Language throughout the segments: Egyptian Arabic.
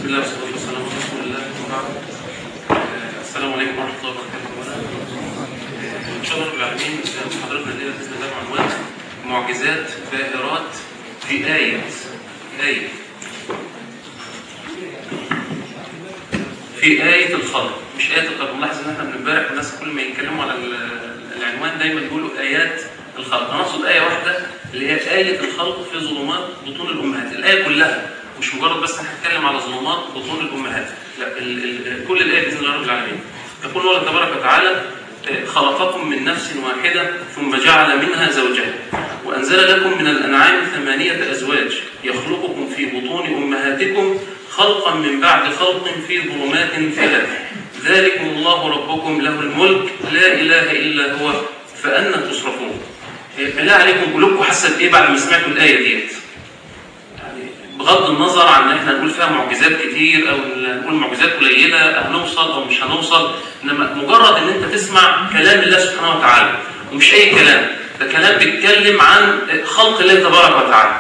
بسم الله والصلاة والسلام على رسول الله وبعد آه، السلام عليكم ورحمة الله وبركاته إن شاء الله رب العالمين محاضرتنا الليلة بإذن الله بعنوان معجزات بائرات في آية آية في آية الخلق مش آية الخلق ملاحظ إن إحنا من امبارح الناس كل ما يتكلموا على ال- العنوان دايما يقولوا آيات الخلق أنا أقصد آية واحدة اللي هي آية الخلق في ظلمات بطون الأمهات الآية كلها مش مجرد بس احنا هنتكلم على ظلمات بطون الأمهات لا ال ال كل الآية بإذن الله رب العالمين يقول الله تبارك وتعالى آه، خلقكم من نفس واحدة ثم جعل منها زوجها وأنزل لكم من الأنعام ثمانية أزواج يخلقكم في بطون أمهاتكم خلقا من بعد خلق في ظلمات ثلاث ذلكم الله ربكم له الملك لا إله إلا هو فأنا تصرفون إيه، بالله عليكم قلوبكم حست إيه بعد ما سمعتوا الآية ديت يعني بغض النظر عن ان احنا نقول فيها معجزات كتير او نقول معجزات قليله هنوصل او مش هنوصل انما مجرد ان انت تسمع كلام الله سبحانه وتعالى ومش اي كلام ده كلام بيتكلم عن خلق الله تبارك وتعالى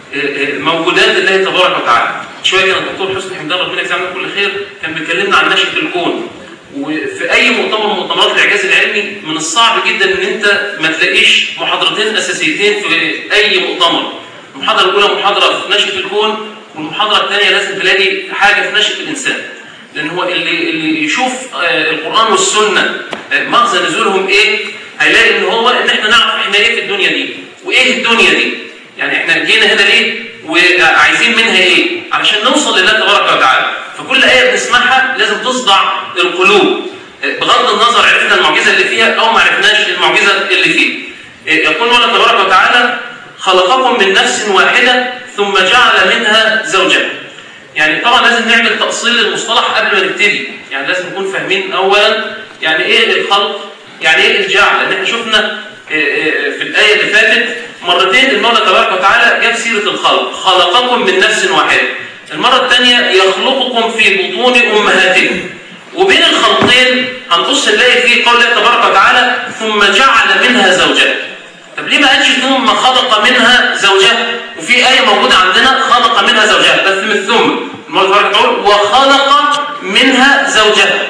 موجودات الله تبارك وتعالى شويه كان الدكتور حسني حمدان ربنا يجزاه عنه كل خير كان بيكلمنا عن نشأة الكون وفي اي مؤتمر من مؤتمرات الاعجاز العلمي من الصعب جدا ان انت ما تلاقيش محاضرتين اساسيتين في اي مؤتمر المحاضره الاولى محاضره في نشأة الكون والمحاضره الثانيه لازم تلاقي حاجه في نشأة الانسان لان هو اللي اللي يشوف آه، القران والسنه آه، مغزى نزولهم ايه هيلاقي ان هو ان احنا نعرف احنا ايه في الدنيا دي وايه الدنيا دي يعني احنا جينا هنا ليه وعايزين منها ايه علشان نوصل لله تبارك وتعالى فكل ايه بنسمعها لازم تصدع القلوب آه، بغض النظر عرفنا المعجزه اللي فيها او ما عرفناش المعجزه اللي فيها آه، يقول الله تبارك وتعالى خلقكم من نفس واحده ثم جعل منها زوجها يعني طبعا لازم نعمل تأصيل للمصطلح قبل ما نبتدي يعني لازم نكون فاهمين اولا يعني ايه الخلق يعني ايه الجعل لان احنا شفنا آه، آه، في الآية اللي فاتت مرتين المولى تبارك وتعالى جاب سيرة الخلق خلقكم من نفس واحدة المرة الثانية يخلقكم في بطون أمهاتكم وبين الخلقين هنبص نلاقي فيه قول الله تبارك وتعالى ثم جعل منها زوجها طب ليه ما قالش ثم خلق منها زوجها وفي آية موجودة عندنا خلق منها زوجها بس من ثم المولى تبارك وتعالى يقول وخلق منها زوجها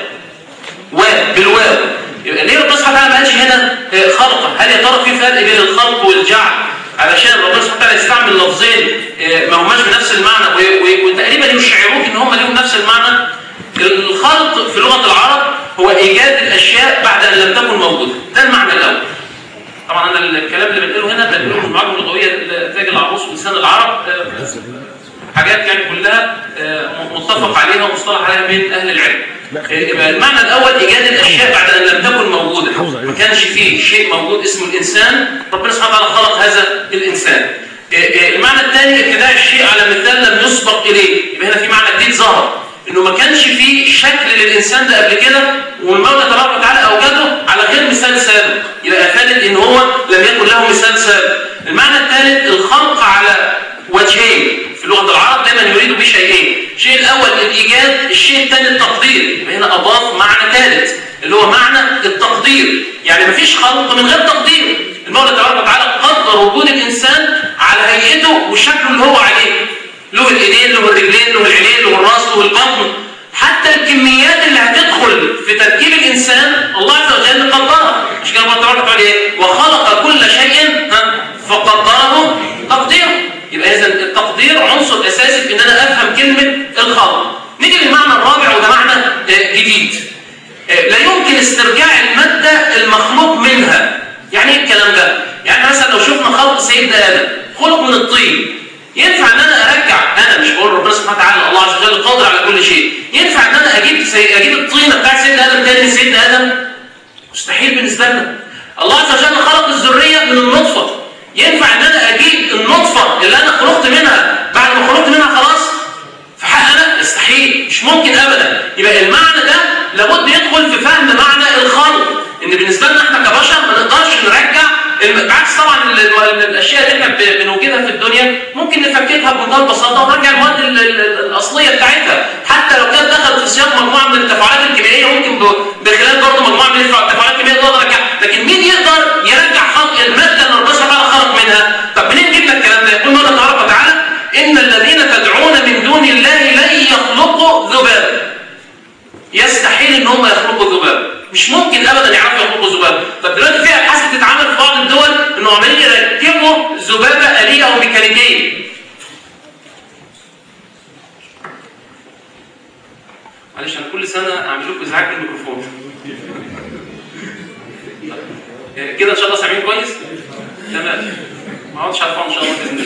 وبالواو يبقى ليه ربنا سبحانه وتعالى ما قالش هنا آه، خلق هل يا ترى في فرق بين الخلق والجعل علشان ربنا سبحانه وتعالى يستعمل لفظين آه، ما هماش بنفس المعنى و- و- وتقريبا يشعروك ان هم ليهم نفس المعنى الخلق في لغه العرب هو ايجاد الاشياء بعد ان لم تكن موجوده ده المعنى الاول طبعا انا الكلام اللي بنقوله هنا بنقوله من المعلومه اللغويه تاج العروس ولسان العرب آه، حاجات يعني كلها آه، متفق عليها ومصطلح عليها بين اهل العلم آه، يبقى المعنى الاول ايجاد الاشياء بعد ان لم تكن موجوده ما كانش فيه شيء موجود اسمه الانسان ربنا سبحانه وتعالى خلق هذا الانسان آه، آه، المعنى الثاني ابتداء الشيء على مثال لم يسبق اليه يبقى هنا في معنى جديد ظهر انه ما كانش فيه شكل للانسان ده قبل كده والمولى تبارك وتعالى اوجده على غير مثال سابق يبقى افادت ان هو لم يكن له مثال سابق المعنى الثالث الخلق على وجهين في لغه العرب دايما يريد بشيئين الشيء الاول الايجاد الشيء الثاني التقدير يبقى هنا اضاف معنى ثالث اللي هو معنى التقدير يعني مفيش خلق من غير تقدير المولى تبارك وتعالى قدر وجود الانسان على هيئته وشكله اللي هو عليه له الايدين له الرجلين له العينين له الراس له البطن حتى الكميات اللي هتدخل في تركيب الانسان الله عز وجل قدرها مش كده الله تبارك وتعالى ايه وخلق كل شيء ها، فقدره تقديره يبقى اذا التقدير عنصر اساسي في ان انا افهم كلمه الخلق نيجي للمعنى الرابع وده معنى آه، جديد آه، لا يمكن استرجاع الماده المخلوق منها يعني ايه الكلام ده يعني مثلا لو شفنا خلق سيدنا ادم خلق من الطين ينفع ان انا ارجع انا مش بقول ربنا سبحانه وتعالى الله عز وجل قادر على كل شيء ينفع ان انا اجيب سي... اجيب الطينه بتاعت سيدنا ادم تاني لسيدنا ادم مستحيل بالنسبه لنا الله عز وجل خلق الذريه من النطفه ينفع ان انا اجيب النطفه اللي انا خلقت منها بعد ما خلقت منها خلاص في حق انا يستحيل مش ممكن ابدا يبقى المعنى ده لابد يدخل في فهم معنى الخلق ان بالنسبه لنا احنا كبشر ما نقدرش نرجع الم- بالعكس طبعا ال- ال- الاشياء اللي احنا ب- بنوجدها في الدنيا ممكن نفككها بمنتهى البساطه ونرجع المواد ال- ال- الاصليه بتاعتها حتى لو كانت دخلت في سياق مجموعه من التفاعلات الكيميائيه ممكن ب- بخلال برضه مجموعه من التفاعلات الكيميائيه نقدر نرجع لكن مين يقدر يرجع خلق الماده اللي ربنا سبحانه وتعالى خلق منها طب منين جبنا الكلام ده يقول الله تبارك وتعالى ان الذين تدعون من دون الله لن يخلقوا يستحيل ان هم يخلقوا ذباب مش ممكن ابدا يعرفوا يخلقوا ذباب طب دلوقتي في ابحاث بتتعمل في بعض الدول انه عمالين يركبوا ذبابه اليه او ميكانيكيه معلش انا كل سنه اعمل لكم ازعاج بالميكروفون كده ان شاء الله سامعين كويس تمام ما اقعدش عارفه ان شاء الله باذن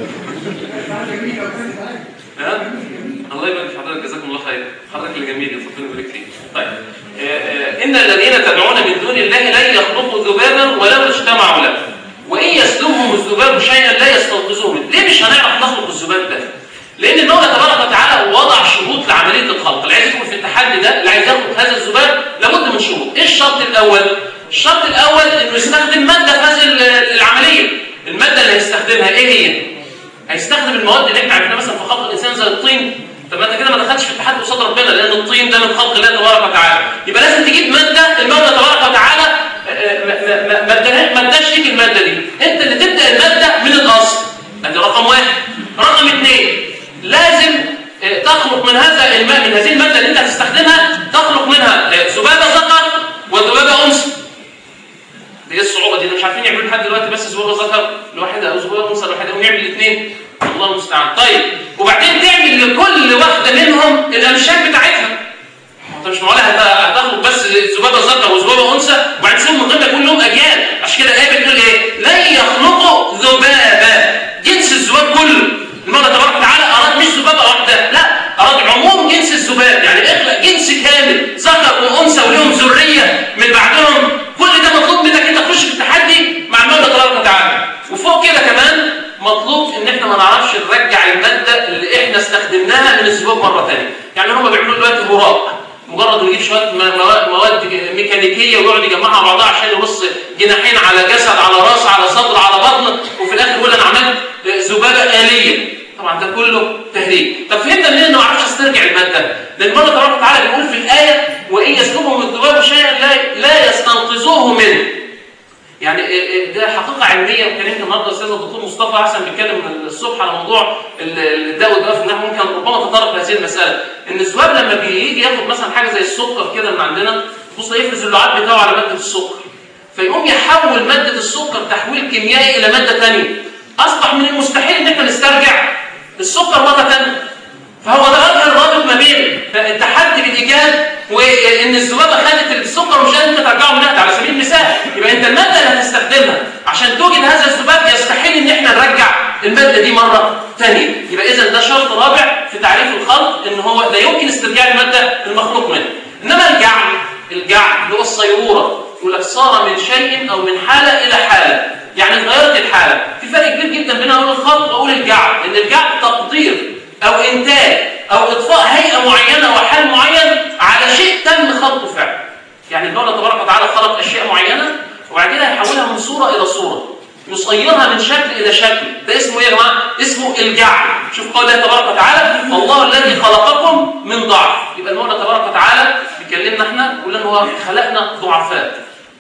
الله ها الله يبارك في حضرتك جزاكم الله خير حضرتك اللي جميل ربنا يبارك فيك طيب آه، آه، ان الذين تدعون من دون الله لن يخلقوا ذبابا ولو اجتمعوا له وان يسلبهم الذباب شيئا لا يستنقذوه منه ليه مش هنعرف نخلق الذباب ده لان المولى تبارك وتعالى وضع شروط لعمليه الخلق اللي عايز يدخل في التحدي ده اللي عايز يخلق هذا الذباب لابد من شروط ايه الشرط الاول الشرط الاول انه يستخدم ماده في هذه العمليه الماده اللي هيستخدمها ايه هي هيستخدم المواد اللي احنا عرفناها مثلا في خلق الانسان زي الطين طب ما انت كده ما دخلتش في التحدي قصاد ربنا لان الطين ده من خلق الله تبارك وتعالى يبقى لازم تجيب ماده المولى تبارك وتعالى آه، ما اداش ليك الماده دي انت اللي تبدا الماده من الاصل ادي رقم واحد رقم اثنين لازم آه، تخلق من هذا الماء من هذه الماده اللي انت هتستخدمها تخلق منها آه، ذبابه ذكر وذبابه انثى دي ايه الصعوبه دي مش عارفين يعملوا لحد دلوقتي بس ذبابه ذكر لوحدها او ذبابه انثى لوحدها ونعمل الاثنين الله المستعان طيب وبعدين تعمل لكل واحده منهم الامشاك بتاعتها انت مش معقول هتاخد بس ذبابه ذكر وذبابه انثى وبعدين تسيبهم من غير كلهم اجيال عشان كده الايه بتقول ايه لن يخلقوا ذبابه جنس الذباب كله المولى تبارك وتعالى اراد مش ذبابه واحده لا اراد عموم جنس الذباب يعني اخلق جنس كامل ذكر وانثى ولهم ذريه من بعدهم كل ده مطلوب منك انت تخش في التحدي مع المولى تبارك وتعالى وفوق كده كمان مطلوب ان احنا ما نعرفش نرجع الماده اللي احنا استخدمناها من الذباب مره ثانيه يعني هم بيعملوا دلوقتي هراء مجرد يجيب شويه مواد ميكانيكيه ويقعد يجمعها بعضها عشان يبص جناحين على جسد على راس على صدر على بطن وفي الاخر يقول انا عملت ذبابه اليه طبعا ده كله تهريج طب فهمنا منين انه ما عرفش استرجع الماده لان الله تبارك وتعالى بيقول في الايه وان يسلبهم الذباب شيئا لا, لا يستنقذوه منه يعني إيه، إيه، ده حقيقه علميه وكلمت النهارده الاستاذ الدكتور مصطفى حسن بيتكلم من الصبح على موضوع الدواء والدواء في ممكن ربما تطرق لهذه المساله ان الذباب لما بيجي ياخد مثلا حاجه زي السكر كده من عندنا بص يفرز اللعاب بتاعه على ماده السكر فيقوم يحول ماده السكر تحويل كيميائي الى ماده ثانيه اصبح من المستحيل ان احنا نسترجع السكر مره ثانيه فهو ده اكبر الرابط ما بين التحدي بالايجاد وان الذبابه خدت السكر ومش قادره ترجعه منها على سبيل المثال يبقى انت الماده اللي هتستخدمها عشان توجد هذا الذباب يستحيل ان احنا نرجع الماده دي مره ثانيه يبقى اذا ده شرط رابع في تعريف الخلق ان هو لا يمكن استرجاع الماده المخلوق منها انما الجعل الجعل اللي هو الصيروره يقول لك صار من شيء او من حاله الى حاله يعني اتغيرت الحاله في فرق كبير جدا بين اقول الخلق واقول الجعل ان الجعل تقدير او انتاج او اطفاء هيئه معينه او حال معين على شيء تم خلقه فعلا يعني المولى تبارك وتعالى خلق اشياء معينه وبعدين هيحولها من صوره الى صوره يصيرها من شكل الى شكل ده اسمه ايه يا جماعه اسمه الجعل شوف قول الله تبارك وتعالى الله الذي خلقكم من ضعف يبقى المولى تبارك وتعالى بيكلمنا احنا يقول لنا هو خلقنا ضعفاء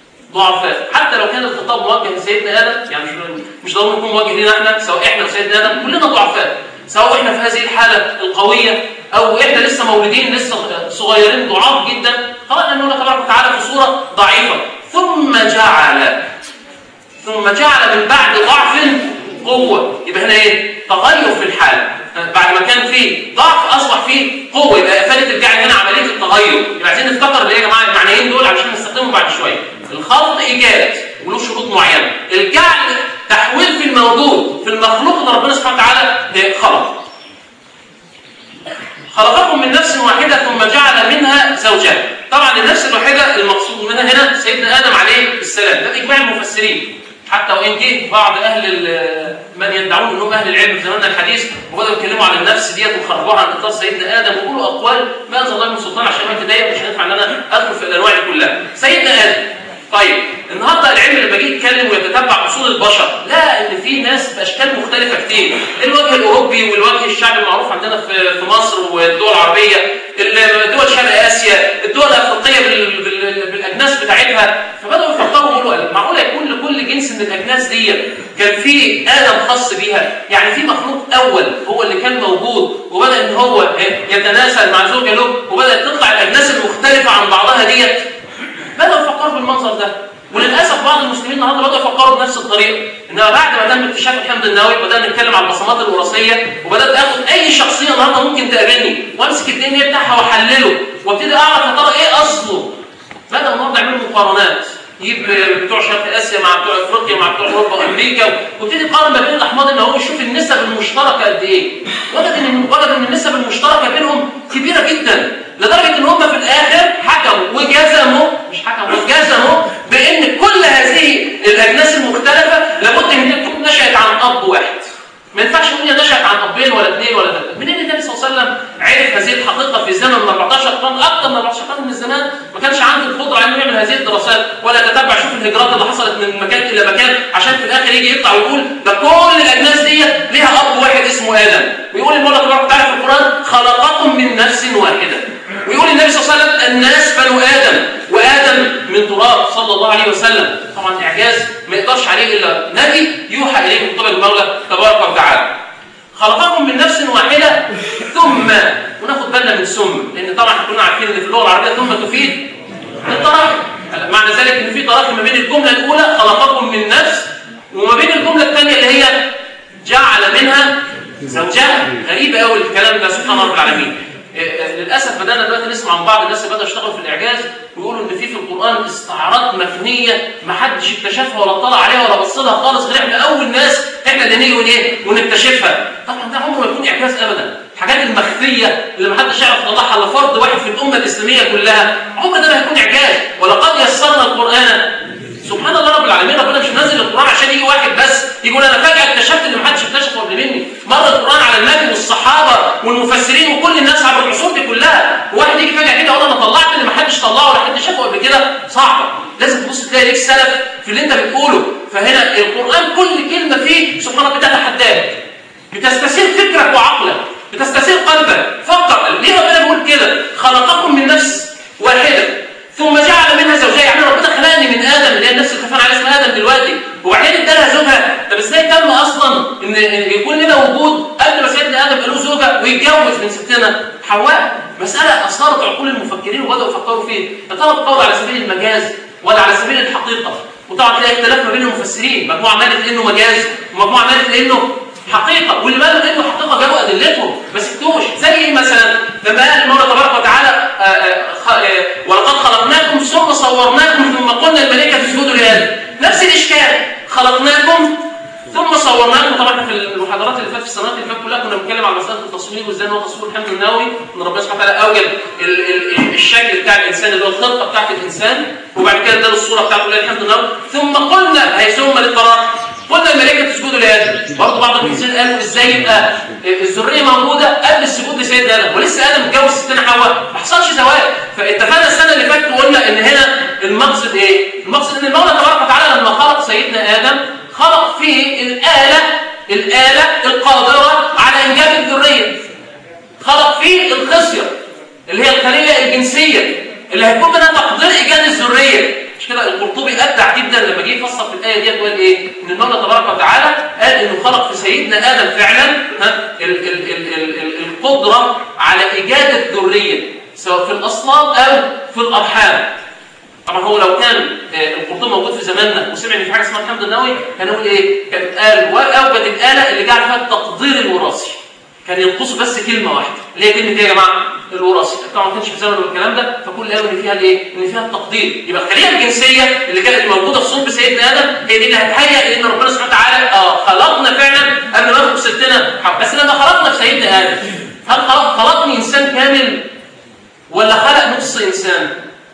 ضعفاء حتى لو كان الخطاب موجه لسيدنا ادم يعني مش ضروري يكون موجه لنا احنا سواء احنا وسيدنا ادم كلنا ضعفاء سواء احنا في هذه الحالة القوية او احنا لسه مولودين لسه صغيرين ضعاف جدا خلقنا المولى تبارك وتعالى في صورة ضعيفة ثم جعل ثم جعل من بعد ضعف قوة يبقى هنا ايه تغير في الحالة بعد ما كان في ضعف اصبح فيه قوة يبقى فاتت الجعل هنا عملية التغير يبقى عايزين نفتكر ايه يا جماعة المعنيين دول علشان نستخدمهم بعد شوية الخلط ايجاد وله شروط معينة الجعل تحويل في الموجود في المخلوق اللي ربنا سبحانه وتعالى خلق خلقكم من نفس واحدة ثم جعل منها زوجها طبعا النفس الواحدة المقصود منها هنا سيدنا آدم عليه السلام ده إجماع المفسرين حتى وإن جه بعض أهل من يدعون أنهم أهل العلم في زماننا الحديث وبدأوا يتكلموا عن النفس ديت وخرجوها عن إطار سيدنا آدم ويقولوا أقوال ما أنزل الله من سلطان عشان ما تضايق مش هينفع إن أنا أدخل في الأنواع دي كلها سيدنا آدم طيب النهارده العلم اللي باجي يتكلم ويتتبع اصول البشر لا ان في ناس باشكال مختلفه كتير الوجه الاوروبي والوجه الشعبي المعروف عندنا في في مصر والدول العربيه دول شرق اسيا الدول الافريقيه بالاجناس بتاعتها فبداوا يفكروا يقولوا معقوله يكون لكل جنس من الاجناس دي كان في ادم خاص بيها يعني في مخلوق اول هو اللي كان موجود وبدا وبدا ان هو يتناسل مع زوجه له وبدات تطلع الاجناس المختلفه عن بعضها ديت بداوا يفكروا بالمنظر ده وللاسف بعض المسلمين النهارده بداوا يفكروا بنفس الطريقه انما بعد ما تم اكتشاف الحمض النووي بدانا نتكلم عن البصمات الوراثيه وبدات اخد اي شخصيه النهارده ممكن تقابلني وامسك الدي ان بتاعها واحلله وابتدي اعرف يا ترى ايه اصله بداوا النهارده يعملوا مقارنات يجيب بتوع شرق اسيا مع بتوع افريقيا مع بتوع اوروبا وامريكا وابتدي يقارن ما بين الاحماض النووي يشوف النسب المشتركه قد ايه وجد ان وجد ان النسب المشتركه بينهم كبيره جدا لدرجه ان هم في الاخر حكموا وجزموا مش حكموا وجزموا بان كل هذه الاجناس المختلفه لابد ان تكون نشات عن اب واحد ما ينفعش ان هي نشأت عن ابين ولا اثنين ولا ثلاثه منين النبي صلى الله عليه وسلم عرف هذه الحقيقه في زمن من 14 قرن اكثر من 14 قرن من الزمان ما كانش عنده القدره انه يعمل هذه الدراسات ولا يتتبع شوف الهجرات اللي حصلت من مكان الى مكان عشان في الاخر يجي يطلع ويقول ده كل الاجناس دي ليها اب واحد اسمه ادم ويقول المولى تبارك وتعالى في القران خلقكم من نفس واحده ويقول النبي صلى الله عليه وسلم الناس بنو ادم وادم من تراب صلى الله عليه وسلم طبعا اعجاز ما يقدرش عليه الا نبي يوحى اليه من قبل المولى تبارك وتعالى خلقكم من نفس واحده ثم وناخد بالنا من ثم لان طبعا احنا كنا عارفين ان في اللغه العربيه ثم تفيد التراخي معنى ذلك ان في تراخي ما بين الجمله الاولى خلقكم من نفس وما بين الجمله الثانيه اللي هي جعل منها زوجها غريب قوي الكلام ده سبحان رب العالمين للاسف بدانا دلوقتي نسمع عن بعض الناس اللي بداوا يشتغلوا في الاعجاز ويقولوا ان في في القران استعارات مفنيه ما حدش اكتشفها ولا اطلع عليها ولا بص لها خالص غير احنا اول ناس احنا اللي نيجي ونيه ونكتشفها طبعا ده عمره ما يكون اعجاز ابدا الحاجات المخفيه اللي ما حدش يعرف يطلعها الا فرد واحد في الامه الاسلاميه كلها عمر ده ما هيكون اعجاز ولقد يسرنا القران سبحان الله رب العالمين ربنا مش نازل القران عشان يجي واحد بس يقول انا فجاه اكتشفت ان ما حدش اكتشفه قبل مني مر القران على النبي والصحابه والمفسرين وكل الناس عبر العصور دي كلها واحد يجي فجاه كده يقول انا طلعت اللي ما حدش طلعه ولا حد شافه قبل كده صعبه لازم تبص تلاقي ليك سلف في اللي انت بتقوله فهنا القران كل كلمه فيه سبحان الله بتتحداك بتستثير فكرك وعقلك بتستثير قلبك فكر ليه ربنا بيقول كده خلقكم من نفس واحده ثم جعل منها زوجها يعني ربنا خلقني من ادم اللي هي النفس اللي كفان عليها اسمها ادم دلوقتي وبعدين ادالها زوجها طب ازاي تم اصلا ان يكون لنا وجود قبل ما سيدنا ادم له زوجه ويتجوز من ستنا حواء مساله اثارت عقول المفكرين وبداوا يفكروا فيه يا ترى القول على سبيل المجاز ولا على سبيل الحقيقه وطبعا تلاقي اختلاف ما بين المفسرين مجموعه مالت انه مجاز ومجموعه مالت انه حقيقة واللي مالوا انه حقيقة جابوا ادلتهم ما سكتوش زي ايه مثلا لما قال المولى تبارك وتعالى ولقد خلقناكم ثم صورناكم ثم قلنا الملائكة اسجدوا لآدم نفس الاشكال خلقناكم ثم صورناكم طبعا احنا في المحاضرات اللي فاتت في السنوات اللي فاتت كلها كنا بنتكلم على مساله التصوير وازاي هو تصوير الحمض النووي ان ربنا سبحانه وتعالى اوجد ال ال الشكل بتاع الانسان اللي هو الخلقه بتاعت الانسان وبعد كده اداله الصوره بتاعته اللي هي الحمض النووي ثم قلنا هي ثم للتراخي قلنا الملائكه تسجدوا لادم برضه بعض المفسرين قالوا ازاي يبقى الذريه موجوده قبل السجود لسيدنا ادم ولسه ادم اتجوز ستنا حواء ما حصلش زواج فاتفقنا السنه اللي فاتت وقلنا ان هنا المقصد ايه المقصد ان المولى تبارك وتعالى لما خلق سيدنا ادم خلق فيه الاله الاله القادره على انجاب الذريه خلق فيه الخصيه اللي هي الخليه الجنسيه اللي هيكون منها تقدير ايجاد الذريه مش كده القرطبي ابدع جدا لما جه يفسر في الايه ديت وقال ايه ان الله تبارك وتعالى قال انه خلق في سيدنا ادم فعلا ها ال ال ال ال ال القدره على ايجاد الذريه سواء في الاصلاب او في الارحام طبعا هو لو كان القرطبي موجود في زماننا وسمع ان في حاجه اسمها الحمض النووي كان يقول ايه كان قال واوجد الاله اللي جعل فيها التقدير الوراثي كان ينقصه بس كلمه واحده اللي هي كلمه ايه يا جماعه الوراثي طبعا ما كانش في زمن الكلام ده فكل قالوا ان فيها الايه ان فيها التقدير يبقى الخليه الجنسيه اللي كانت موجوده في صلب سيدنا ادم هي دي اللي هتهيئ ان ربنا سبحانه وتعالى اه خلقنا فعلا قبل ما نخلق ستنا بس لما خلقنا في سيدنا ادم هل خلق خلقني انسان كامل ولا خلق نص انسان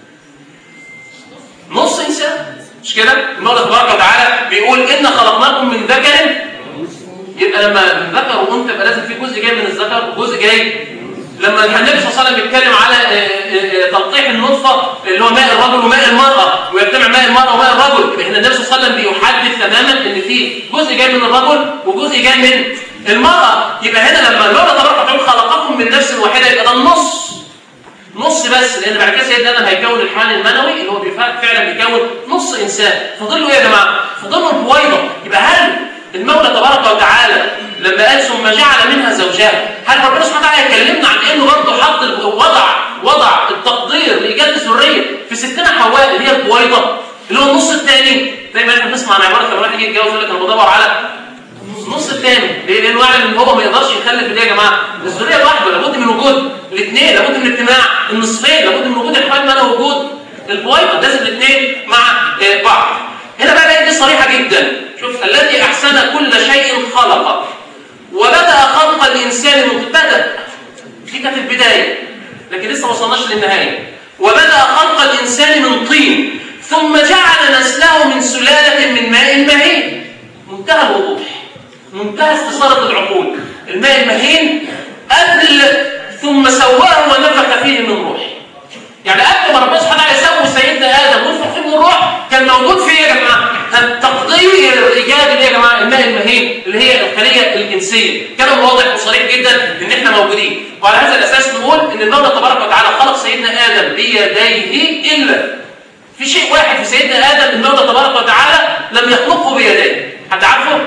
نص انسان مش كده المولى تبارك وتعالى بيقول ان خلقناكم من ذكر يبقى لما ذكر وانثى يبقى لازم في جزء جاي من الذكر وجزء جاي لما النبي صلى الله عليه وسلم بيتكلم على تلقيح النطفه اللي هو ماء الرجل وماء المراه ويجتمع ماء المراه وماء الرجل يبقى هنا النبي صلى الله عليه وسلم بيحدد تماما ان في جزء جاي من الرجل وجزء جاي من المراه يبقى هنا لما المولى تبارك وتعالى خلقكم من نفس واحده يبقى ده النص نص بس لان بعد كده سيدنا ادم هيكون الحال المنوي اللي هو فعلا بيكون نص انسان فاضل له ايه يا جماعه؟ فاضل له البويضه يبقى هل المولى تبارك وتعالى لما قال ثم جعل منها زوجها هل ربنا سبحانه وتعالى يكلمنا عن انه برضه حط وضع وضع التقدير لايجاد الذريه في ستنا حواء اللي هي البويضه اللي هو النص الثاني دايما احنا بنسمع عن عباره لما واحد يجي يتجوز يقول لك انا بدور على النص الثاني ليه؟ لانه يعلم ان هو ما يقدرش يخلف اللي يا جماعه الذريه لوحده لابد من وجود الاثنين لابد من اجتماع النصفين لابد من وجود الحمل مع وجود البويضه لازم الاثنين مع آه، بعض هنا بقى الايه دي صريحه جدا شوف الذي احسن كل شيء خلق وبدا خلق الانسان من بدا دي كانت البدايه لكن لسه ما وصلناش للنهايه وبدا خلق الانسان من طين ثم جعل نسله من سلاله من ماء مهين منتهى الوضوح منتهى استثارة العقول الماء المهين قبل ثم سواه ونفخ فيه من روح يعني قبل ما ربنا سبحانه وتعالى يسوي سيدنا ادم ونفخ فيه من الروح كان موجود فيه يا جماعه تقدير الايجاد اللي يا جماعه الماء المهين اللي هي الخليه الجنسيه كان واضح وصريح جدا ان احنا موجودين وعلى هذا الاساس نقول ان المولى تبارك وتعالى خلق سيدنا ادم بيديه الا في شيء واحد في سيدنا ادم المولى تبارك وتعالى لم يخلقه بيديه حد عارفه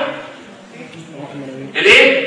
الايه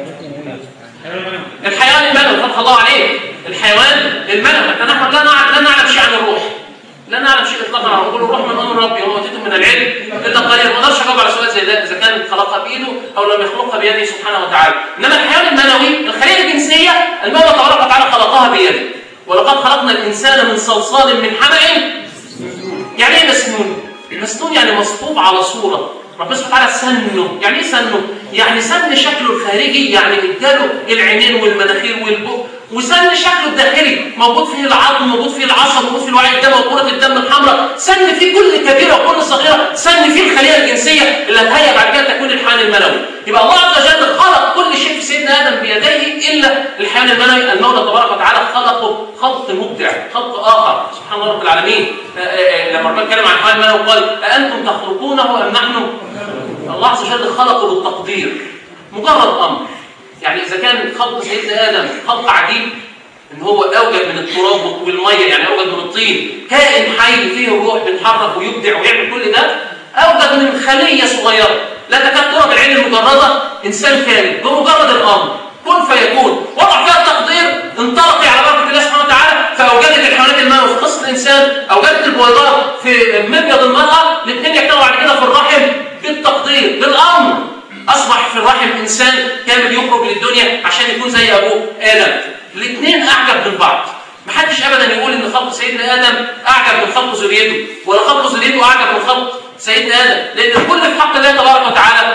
الحيوان المنوي فتح الله عليه الحيوان المنوي حتى نحن لا نعلم لا نعلم شيء عن الروح لا نعلم شيء اطلاقا عن نقول الروح من امر ربي وما اوتيتم من العلم الا قليلا ما اقدرش اجاوب على سؤال زي ده اذا كان خلقها بايده او لم يخلقها بيده سبحانه وتعالى انما الحيوان المنوي الخليه الجنسيه المولى تبارك وتعالى خلقها بيده ولقد خلقنا الانسان من صلصال من حمأ يعني ايه مسنون مسنون يعني مصفوف على صوره ربنا سبحانه وتعالى سنه يعني ايه سنه يعني سن شكله الخارجي يعني اداله العينين والمناخير والبق وسن شكله الداخلي موجود فيه العظم موجود فيه العصب موجود فيه الوعي الدم وكرة الدم الحمراء سن فيه كل كبيرة وكل صغيرة سن فيه الخلية الجنسية اللي هتهيأ بعد كده تكون الحيوان المنوي يبقى الله عز وجل خلق كل شيء في سيدنا آدم بيديه إلا الحيوان المنوي المولى تبارك وتعالى خلقه خلق مبدع خلق آخر سبحان الله رب العالمين لما ربنا اتكلم عن الحيوان المنوي قال أأنتم تخلقونه أم نحن الله عز وجل خلقه بالتقدير مجرد أمر يعني إذا كان خلق سيدنا آدم خلق عجيب إن هو أوجد من التراب والمية يعني أوجد من الطين كائن حي فيه الروح بيتحرك ويبدع ويعمل كل ده أوجد من خلية صغيرة لا تكاد ترى بالعين المجردة إنسان كامل بمجرد الأمر كن فيكون وضع فيها التقدير انطلق على بركة الله سبحانه وتعالى فأوجدت الحيوانات الماء في قصة الإنسان أوجدت البويضات في مبيض المرأة الاثنين يجتمعوا بعد كده في الرحم بالتقدير بالأمر أصبح في الرحم إنسان كامل يخرج للدنيا عشان يكون زي أبوه آدم الاثنين أعجب من بعض محدش أبدا يقول إن خلق سيدنا آدم أعجب من خلق ذريته ولا خلق ذريته أعجب من خلق سيدنا آدم لأن الكل في حق الله تبارك وتعالى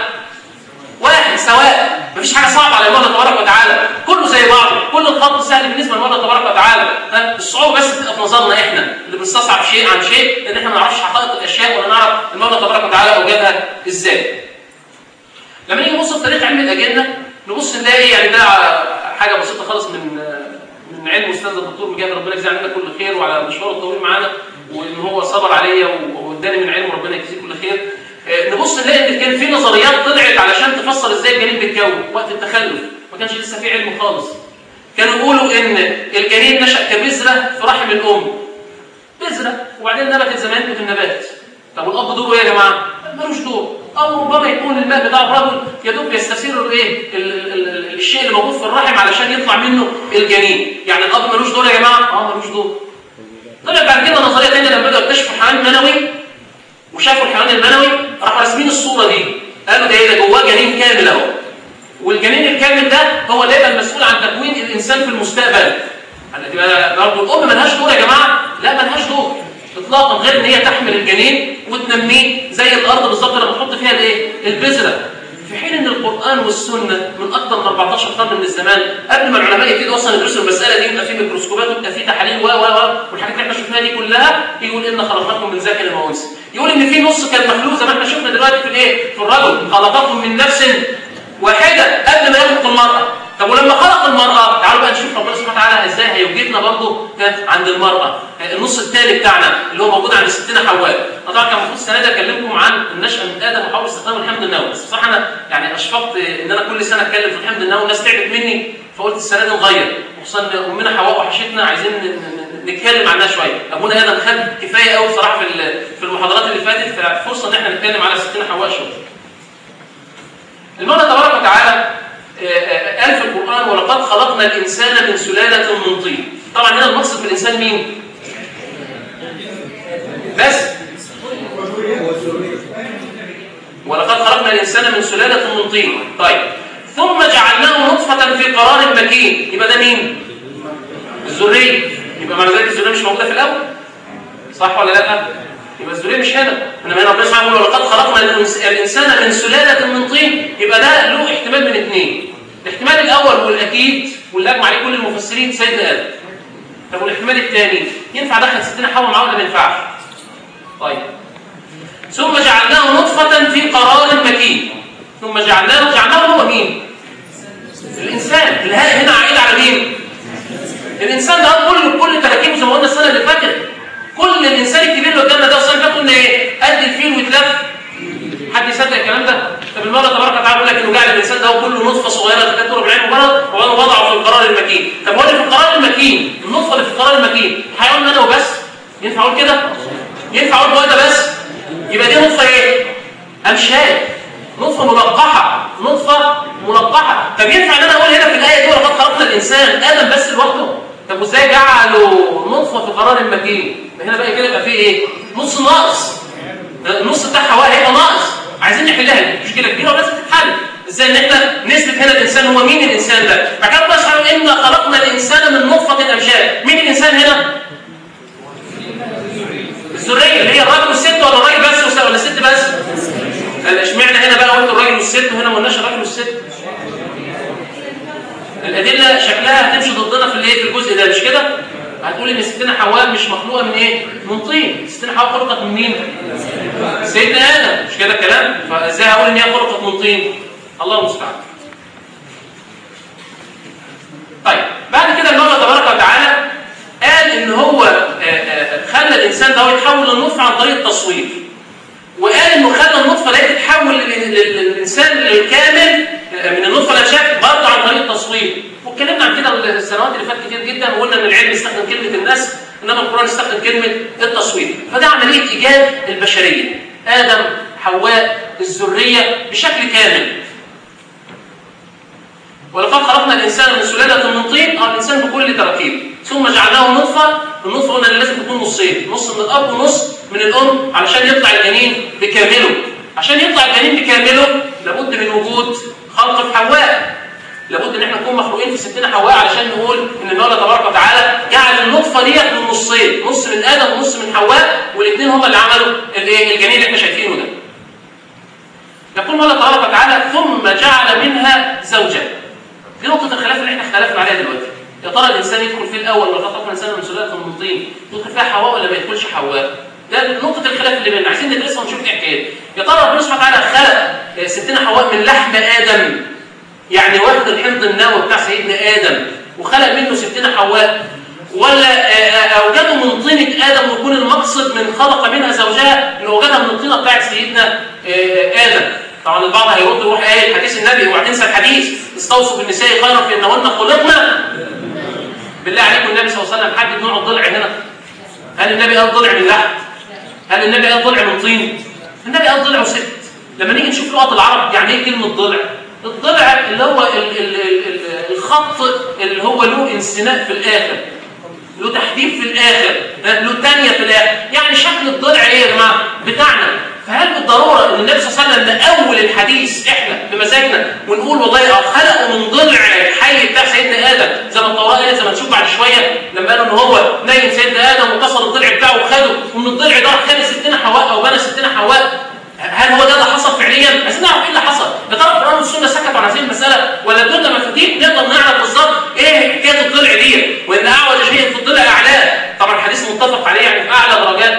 واحد سواء مفيش حاجة صعبة على الله تبارك وتعالى كله زي بعضه كل الخلق سهل بالنسبة لله تبارك وتعالى الصعوبة بس بتبقى في نظرنا احنا اللي بنستصعب شيء عن شيء لأن احنا ما نعرفش حقائق الأشياء ولا نعرف المولى تبارك وتعالى أوجدها إزاي لما نيجي نبص في تاريخ علم الأجنة نبص نلاقي يعني ده حاجة بسيطة خالص من من علم أستاذ الدكتور مجاهد ربنا يجزيه عنا كل خير وعلى مشواره الطويل معانا وإن هو صبر عليا واداني من علمه ربنا يجزيه كل خير نبص نلاقي ان كان في نظريات طلعت علشان تفسر ازاي الجنين بيتكون وقت التخلف ما كانش لسه في علم خالص كانوا يقولوا ان الجنين نشا كبذره في رحم الام بذره وبعدين نبتت زي ما في النبات طب والاب دوره ايه يا جماعه ملوش دور او ربما يكون الماء بتاع الرجل يا دوب يستثير الايه الشيء اللي موجود في الرحم علشان يطلع منه الجنين يعني الاب ملوش دور يا جماعه اه ملوش دور طلع بعد كده نظريه ثانيه لما بداوا يكتشفوا الحيوان المنوي وشافوا الحيوان المنوي راحوا راسمين الصوره دي قالوا ده ايه ده جواه جنين كامل اهو والجنين الكامل ده هو اللي هيبقى المسؤول عن تكوين الانسان في المستقبل يبقى برضه الام ملهاش دور يا جماعه لا ملهاش دور اطلاقا غير ان هي تحمل الجنين وتنميه زي الارض بالظبط لما تحط فيها الايه البذره في حين ان القران والسنه من اكثر من 14 قرن من الزمان قبل ما العلماء يبتدوا اصلا يدرسوا المساله دي يبقى في ميكروسكوبات ويبقى في تحاليل و و و والحاجات اللي احنا شفناها دي كلها يقول ان خلقناكم من ذكر وانثى يقول ان في نص كان مخلوق زي ما احنا شفنا دلوقتي في الايه في الرجل خلقكم من نفس واحده قبل ما يخلق المراه طب ولما خلق المرأة تعالوا بقى نشوف ربنا سبحانه وتعالى ازاي هيوجدنا برضه عند المرأة النص الثاني بتاعنا اللي هو موجود عند ستنا حواء انا طبعا كان المفروض السنه دي اكلمكم عن النشأة من ادم وحاول استخدام الحمض النووي بس بصراحه انا يعني اشفقت ان انا كل سنه اتكلم في الحمض النووي الناس تعبت مني فقلت السنه دي نغير خصوصا ان امنا حواء وحشتنا عايزين نتكلم عنها شويه ابونا ادم خد كفايه قوي بصراحه في في المحاضرات اللي فاتت ففرصه ان احنا نتكلم على ستنا حواء شويه المولى تبارك وتعالى آه، آه، قال في القرآن ولقد خلقنا الإنسان من سلالة من طين طبعا هنا المقصد في الإنسان مين؟ بس ولقد خلقنا الإنسان من سلالة من طين طيب ثم جعلناه نطفة في قرار مكين يبقى ده مين؟ الذرية يبقى معنى ذلك الذرية مش موجودة في الأول صح ولا لا؟ يبقى الذرية مش هنا انما هنا ربنا سبحانه يقول ولقد خلقنا الإنسان من سلالة من طين يبقى ده له احتمال من اثنين الاحتمال الأول والأكيد واللي أجمع عليه كل المفسرين سيدنا آدم طب والاحتمال الثاني ينفع دخل ستنا حواء معاه ولا ما ينفعش؟ طيب ثم جعلناه نطفة في قرار مكين ثم جعلناه جعلناه هو مين؟ الإنسان الهاء هنا عائد على مين؟ الإنسان ده كل كل تراكيبه زي ما قلنا السنة اللي فاتت كل الإنسان الكبير اللي قدامنا ده السنة اللي فاتت قلنا إيه؟ قد الفيل ويتلف حد يصدق الكلام ده؟ طب المرة تبارك وتعالى يقول لك إنه جعل الإنسان ده كله نطفة صغيرة تكاد بعين مجرد ووضعه في القرار المكين طب هو اللي في القرار المكين النطفة اللي في القرار المكين حيوان أنا وبس ينفع أقول كده؟ ينفع أقول هو ده بس؟ يبقى دي نطفة إيه؟ أمشاد نطفة ملقحة نطفة ملقحة طب ينفع ان انا اقول هنا في الآية دي ولقد خلقنا الإنسان آدم بس لوحده طب وازاي جعلوا نطفة في قرار مكين هنا بقى كده يبقى فيه ايه نص ناقص النص بتاع حواء هيبقى ناقص عايزين نحلها مشكلة كبيرة ولازم تتحل ازاي ان احنا نثبت هنا الانسان هو مين الانسان ده فكان الله سبحانه انا خلقنا الانسان من نطفة امشاد مين الانسان هنا الذرية اللي هي الراجل والست ولا الراجل بس ولا الست بس اشمعنى هنا بقى قلت الراجل والست وهنا ما قلناش الراجل والست الادله شكلها هتمشي ضدنا في الايه في الجزء ده مش كده هتقول ان ستنا حواء مش مخلوقه من ايه من طين ستنا حواء خلقت من مين سيدنا ادم مش كده الكلام فازاي هقول ان هي خلقت من طين الله المستعان طيب بعد كده الله تبارك وتعالى قال ان هو خلى الانسان ده يتحول للنطفه عن طريق التصوير وقال انه خلى النطفه لا تتحول للانسان الكامل من النطفه الاشاك برضه عن طريق التصوير واتكلمنا عن كده السنوات اللي فاتت كتير جدا وقلنا ان العلم يستخدم كلمه النسخ انما القران يستخدم كلمه التصوير فده عمليه ايجاد البشريه ادم حواء الذريه بشكل كامل ولقد خلقنا الانسان من سلاله من طين اه الانسان بكل تركيب ثم جعلناه نطفه النطفه قلنا ان لازم تكون نصين نص من الاب ونص من الام علشان يطلع الجنين بكامله عشان يطلع الجنين بكامله لابد من وجود خلق في حواء لابد ان احنا نكون مخلوقين في ستنا حواء علشان نقول ان الله تبارك وتعالى جعل النطفه ديت من نصين نص من ادم ونص من حواء والاثنين هم اللي عملوا الايه الجنين اللي احنا شايفينه ده يقول الله تبارك وتعالى ثم جعل منها زوجا دي نقطه الخلاف اللي احنا اختلفنا عليها دلوقتي يا ترى الانسان يدخل فيه الاول ولا خلقنا الانسان من سلاله من طين يدخل فيها حواء ولا ما يدخلش حواء ده نقطة الخلاف اللي بيننا عايزين ندرسها ونشوف ايه حكايتها يا ترى ربنا سبحانه وتعالى خلق ستنا حواء من لحم آدم يعني واخد الحمض النووي بتاع سيدنا آدم وخلق منه ستنا حواء ولا أوجده من طينة آدم ويكون المقصد من خلق منها زوجها إنه وجدها من الطينة بتاعت سيدنا آدم طبعا البعض هيرد يروح قايل حديث النبي اوعى تنسى الحديث استوصوا بالنساء خيرا فإنهن خلقنا بالله عليكم النبي صلى الله عليه وسلم حدد نوع الضلع هنا هل النبي قال ضلع من لحم هل النبي قال ضلع من طين النبي قال ضلع وست لما نيجي نشوف لغه العرب يعني ايه كلمه ضلع الضلع اللي هو ال ال ال الخط اللي هو له انسناء في الاخر له تحديد في الاخر له تانية في الاخر يعني شكل الضلع ايه يا جماعه بتاعنا فهل بالضروره ان النبي صلى الله عليه وسلم ده اول الحديث احنا بمزاجنا ونقول والله خلقوا من ضلع الحي بتاع سيدنا ادم زي ما التوراه قالت زي ما نشوف بعد شويه لما قالوا ان هو نايم سيدنا ادم وكسر الضلع بتاعه وخده ومن الضلع ده خد ستنا حواء او بنى ستنا حواء هل هو ده اللي حصل فعليا؟ عايزين نعرف ايه اللي حصل؟ يا ترى القران والسنه سكتوا عن هذه المساله ولا دول مفاتيح نقدر نعرف بالظبط ايه حكايه الضلع دي؟ وان اعوج شيء في الضلع اعلاه طبعا الحديث متفق عليه يعني في اعلى درجات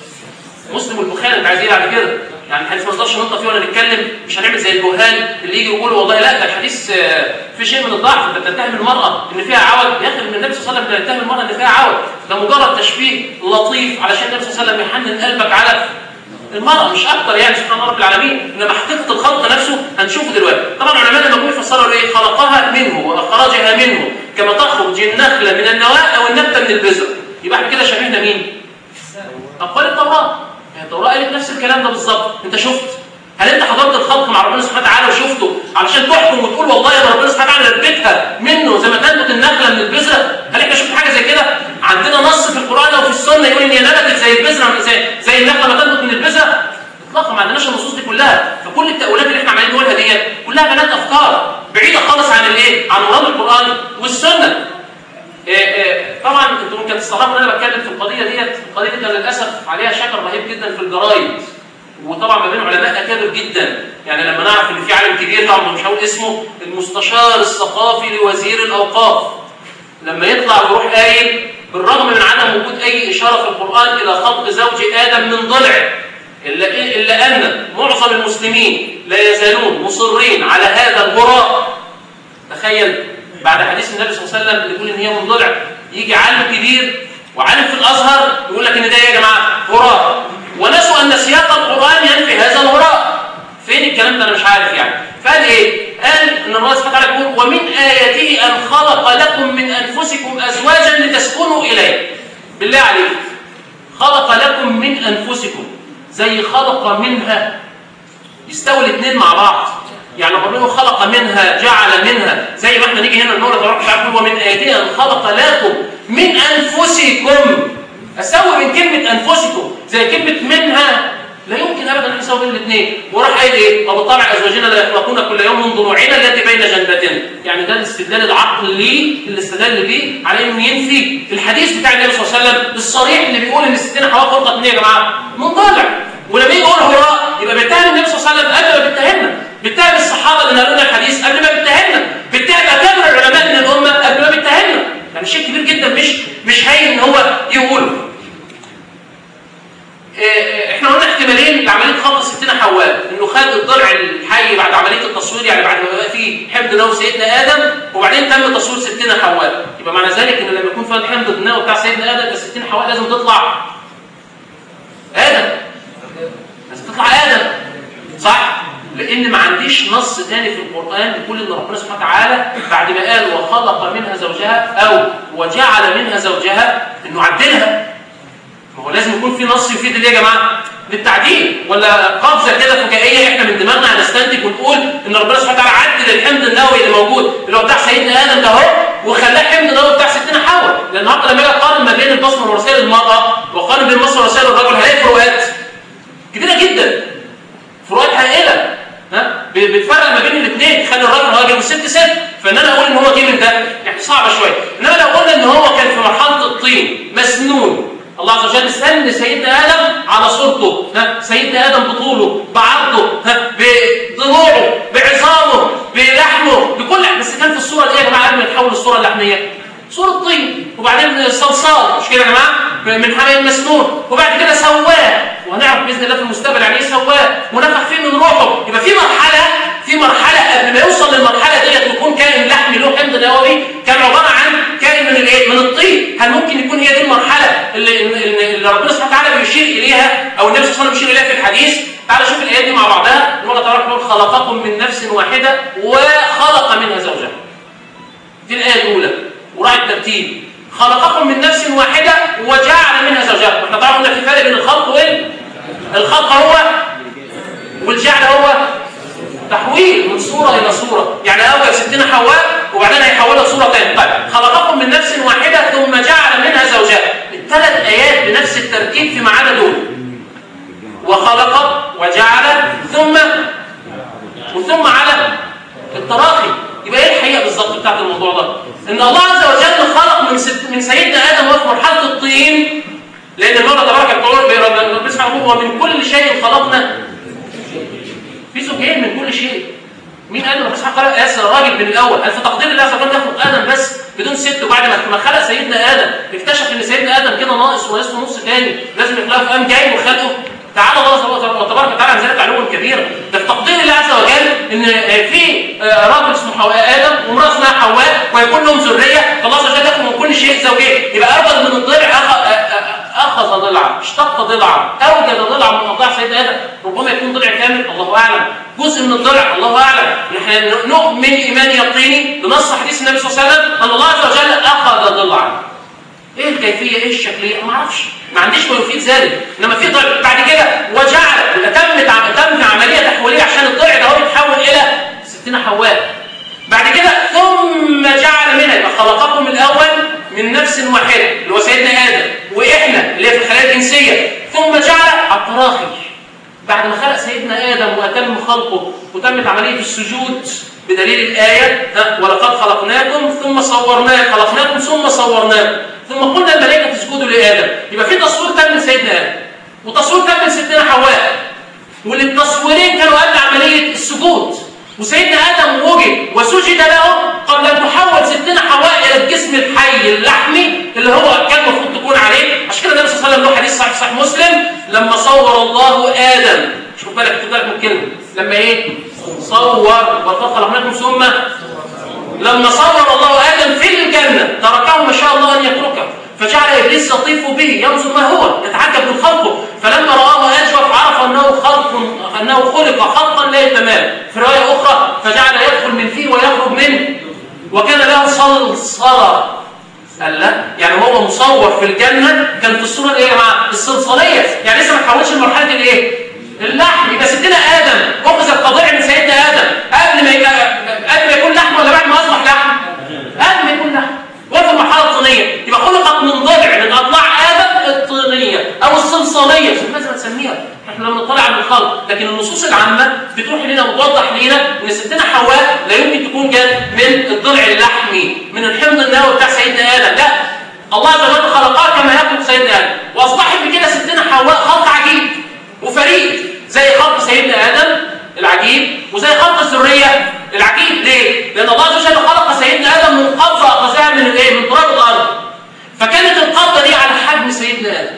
مسلم والبخاري انت عايز ايه بعد كده؟ يعني الحديث ما نقدرش ننطق فيه ولا نتكلم مش هنعمل زي الجهال اللي يجي يقول والله لا ده الحديث في شيء من الضعف انت بتتهم المراه ان فيها عوج يا اخي من النبي صلى الله عليه وسلم بيتهم المراه ان فيها عوج ده مجرد تشبيه لطيف علشان النبي صلى الله عليه وسلم يحنن قلبك على المرأة مش أكتر يعني سبحان رب العالمين إنما حقيقة الخلق نفسه هنشوفه دلوقتي طبعا العلماء لما جم يفسروا إيه خلقها منه وأخرجها منه كما تخرج النخلة من النواة أو النبتة من البذر يبقى احنا كده شبهنا مين؟ أقوال التوراة يعني التوراة قالت نفس الكلام ده بالظبط أنت شفت هل انت حضرت الخلق مع ربنا سبحانه وتعالى وشفته علشان تحكم وتقول والله يا ربنا سبحانه وتعالى نبتها منه زي ما تنبت النخله من البذره هل انت شفت حاجه زي كده عندنا نص في القران او في السنه يقول ان هي نبتت زي البذره زي, زي النخله ما تنبت من البذره اطلاقا ما عندناش النصوص دي كلها فكل التاويلات اللي احنا عمالين نقولها ديت كلها بنات افكار بعيده خالص عن الايه عن مراد القران والسنه إيه إيه طبعا انتم ممكن تستغربوا ان انا بتكلم في القضيه ديت القضيه دي للاسف عليها شكل رهيب جدا في الجرايد وطبعا ما بين علماء اكابر جدا يعني لما نعرف ان في عالم كبير طبعا مش هقول اسمه المستشار الثقافي لوزير الاوقاف لما يطلع ويروح قايل بالرغم من عدم وجود اي اشاره في القران الى خلق زوج ادم من ضلع الا الا ان معظم المسلمين لا يزالون مصرين على هذا الهراء تخيل بعد حديث النبي صلى الله عليه وسلم اللي يقول ان هي من ضلع يجي عالم كبير وعالم في الازهر يقول لك ان ده يا جماعه هراء ونسوا ان سياق القران ينفي هذا الهراء فين الكلام ده انا مش عارف يعني فقال ايه قال ان الله سبحانه وتعالى يقول ومن اياته ان خلق لكم من انفسكم ازواجا لتسكنوا اليه بالله عليك خلق لكم من انفسكم زي خلق منها يستوي الاثنين مع بعض يعني ربنا خلق منها جعل منها زي ما احنا نيجي هنا نقول رب تعالى ومن اياته ان خلق لكم من انفسكم اسوي من كلمه انفسكم زي كلمه منها لا يمكن ابدا ان نسوي بين الاثنين وراح قايل ايه وبالطبع ازواجنا لا يخلقون كل يوم من ضلوعنا التي بين جنبتنا يعني ده الاستدلال العقلي اللي استدل بيه على انه ينفي الحديث بتاع النبي صلى الله عليه وسلم الصريح اللي بيقول ان الستين حواء خلقت من ايه يا جماعه من ضلع ولما يجي يقول هراء يبقى بيتهم النبي صلى الله عليه وسلم قبل ما بيتهمنا بيتهم الصحابه اللي نقلوا لنا الحديث قبل ما بيتهمنا بيتهم اكابر العلماء من الامه قبل ما بيتهمنا يعني شيء كبير جدا مش مش هين ان هو يقوله احنا قلنا احتمالين لعمليه خلق ستنا حواء انه خد الضلع الحي بعد عمليه التصوير يعني بعد ما بقى فيه حمض نووي سيدنا ادم وبعدين تم تصوير ستنا حواء يبقى معنى ذلك ان لما يكون في الحمض النووي بتاع سيدنا ادم ستنا حواء لازم تطلع ادم لازم تطلع ادم صح لان ما عنديش نص تاني في القران يقول ان ربنا سبحانه وتعالى بعد ما قال وخلق منها زوجها او وجعل منها زوجها انه عدلها ما هو لازم يكون في نص يفيد الايه يا جماعه للتعديل ولا قفزه كده فجائيه احنا من دماغنا هنستنتج ونقول ان ربنا سبحانه وتعالى عدل الحمض النووي اللي موجود اللي هو بتاع سيدنا ادم ده اهو وخلاه حمض نووي بتاع ستنا حواء لان النهارده لما اجي اقارن ما بين البصمه الوراثيه للمراه واقارن بين البصمه الوراثيه للرجل هلاقي فروقات كبيره جدا فروقات هائله ها بتفرق ما بين الاثنين تخلي الراجل راجل والست ست فان انا اقول ان هو جه من ده يعني صعبه شويه انما لو قلنا ان هو كان في مرحله الطين مسنون الله عز وجل سن سيدنا ادم على صورته ها سيدنا ادم بطوله بعرضه ها بضلوعه بعظامه بلحمه بكل بس كان في الصوره الايه يا جماعه قبل ما نحول الصوره اللحميه صوره طين وبعدين صلصال مش كده يا جماعه من حمام مسنون وبعد كده سواه وهنعرف باذن الله في المستقبل يعني ايه سواه ونفخ فيه من روحه يبقى في مرحله في مرحله قبل ما يوصل للمرحله ديت ويكون كائن لحمي له حمض نووي كان عباره عن كائن من الايه من الطين هل ممكن يكون هي دي المرحله اللي, اللي ربنا سبحانه وتعالى بيشير اليها او النبي صلى الله عليه وسلم بيشير اليها في الحديث تعالوا شوف الايات دي مع بعضها الله تبارك وتعالى خلقكم من نفس واحده وخلق منها زوجها دي الايه الاولى وراعي الترتيب خلقكم من نفس واحده وجعل منها زوجها واحنا طبعا قلنا في فرق بين الخلق وال الخلق هو والجعل هو تحويل من صورة إلى صورة يعني أول ستين حواء وبعدين هيحولها لصورة ثانيه طيب خلقكم من نفس واحدة ثم جعل منها زوجها الثلاث آيات بنفس الترتيب فيما عدا دول وخلق وجعل ثم وثم على التراخي يبقى ايه الحقيقه بالظبط بتاعت الموضوع ده ان الله عز وجل خلق من ست من سيدنا ادم وهو في مرحله الطين لان المولى تبارك وتعالى بيسمع ومن كل شيء خلقنا في زوجين من كل شيء مين قال له ربنا سبحانه وتعالى قاس الراجل من الاول قال في تقدير الله عز وجل يخلق ادم بس بدون ست وبعد ما خلق سيدنا ادم اكتشف ان سيدنا ادم كده ناقص وناقص نص تاني لازم يخلقه فقام جاي وخلقه تعالى الله تبارك وتعالى عن ذلك علوا كبيرا ده في تقدير الله عز وجل ان في راجل اسمه ادم وامراه اسمها حواء ويكون لهم ذريه فالله عز وجل يخلق من كل شيء زوجين يبقى اربط من الضلع اخذ ضلعا اشتق ضلعا اوجد ضلعا من اضلاع سيدنا ادم ربما يكون ضلع كامل الله اعلم جزء من الضلع الله اعلم نحن نؤمن ايمان يقيني بنص حديث النبي صلى الله عليه وسلم ان الله عز وجل اخذ ضلعا ايه الكيفيه ايه الشكليه ما اعرفش ما عنديش ما يفيد ذلك انما في ضلع بعد كده وجعل تمت تم عمليه تحويليه ستنا حواء بعد كده ثم جعل منها يبقى خلقكم الاول من نفس واحده اللي هو سيدنا ادم واحنا اللي هي في الخلايا الجنسيه ثم جعل التراخي بعد ما خلق سيدنا ادم واتم خلقه وتمت عمليه السجود بدليل الايه ها ولقد خلقناكم ثم صورناكم خلقناكم ثم صورناكم ثم قلنا الملائكه اسجدوا لادم يبقى في تصوير تم لسيدنا ادم وتصوير تم لستنا حواء والتصويرين كانوا قبل عمليه السجود وسيدنا ادم وجد وسجد له قبل ان تحول ستنا حواء الى الجسم الحي اللحمي اللي هو كان المفروض تكون عليه عشان كده النبي صلى الله عليه وسلم له حديث صحيح صحيح مسلم لما صور الله ادم شوف بالك خد بالك من الكلمه لما ايه صور ولقد خلقناكم ثم لما صور الله ادم في الجنه تركه ما شاء الله ان يتركه فجعل ابليس يطيف به ينظر ما هو يتعجب من خلقه فلما راه اجوف عرف انه خلق انه خلق خلقا لا يتمام في روايه اخرى فجعل يدخل من فيه ويخرج منه وكان له صلصله قال لا يعني هو مصور في الجنه كان في الصوره ايه يا جماعه الصلصاليه يعني لسه ما تحولش لمرحله الايه اللحم يبقى ستنا ادم اخذ القضيع من سيدنا ادم قبل ما قبل ما يكون لحم ولا بعد ما اصبح لحم قبل ما يكون لحم وفي المرحله الطينيه يبقى خلقت من ضلع من اضلاع ادم الطينيه او الصلصاليه شوف لازم تسميها احنا لما نطلع على الخلق لكن النصوص العامه بتروح لنا وتوضح لنا ان ستنا حواء لا يمكن تكون جت من الضلع اللحمي من الحمض النووي بتاع سيدنا ادم لا الله عز وجل خلقها كما يخلق سيدنا ادم واصبحت بكده ستنا حواء خلق عجيب وفريد زي خلق سيدنا ادم العجيب وزي خلق الذريه العجيب ليه؟ لان الله عز وجل خلق سيدنا ادم من قبضه اخذها من الايه؟ من تراب الارض فكانت القبضه دي على حجم سيدنا ادم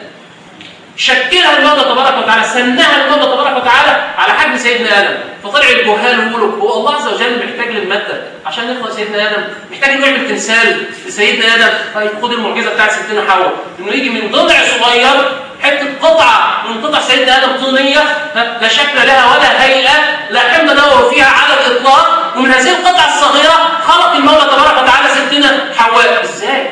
شكلها المولى تبارك وتعالى سنها المولى تبارك وتعالى على حجم سيدنا ادم فطلع الجهال ويقولوا هو الله عز وجل محتاج للماده عشان يخلق سيدنا ادم محتاج انه يعمل تمثال لسيدنا ادم طيب خد المعجزه بتاعت ستنا حواء انه يجي من ضلع صغير حته قطعه من قطع سيدنا ادم طينيه لا شكل لها ولا هيئه لا حمض نووي فيها على الاطلاق ومن هذه القطعه الصغيره خلق المولى تبارك وتعالى ستنا حواء ازاي؟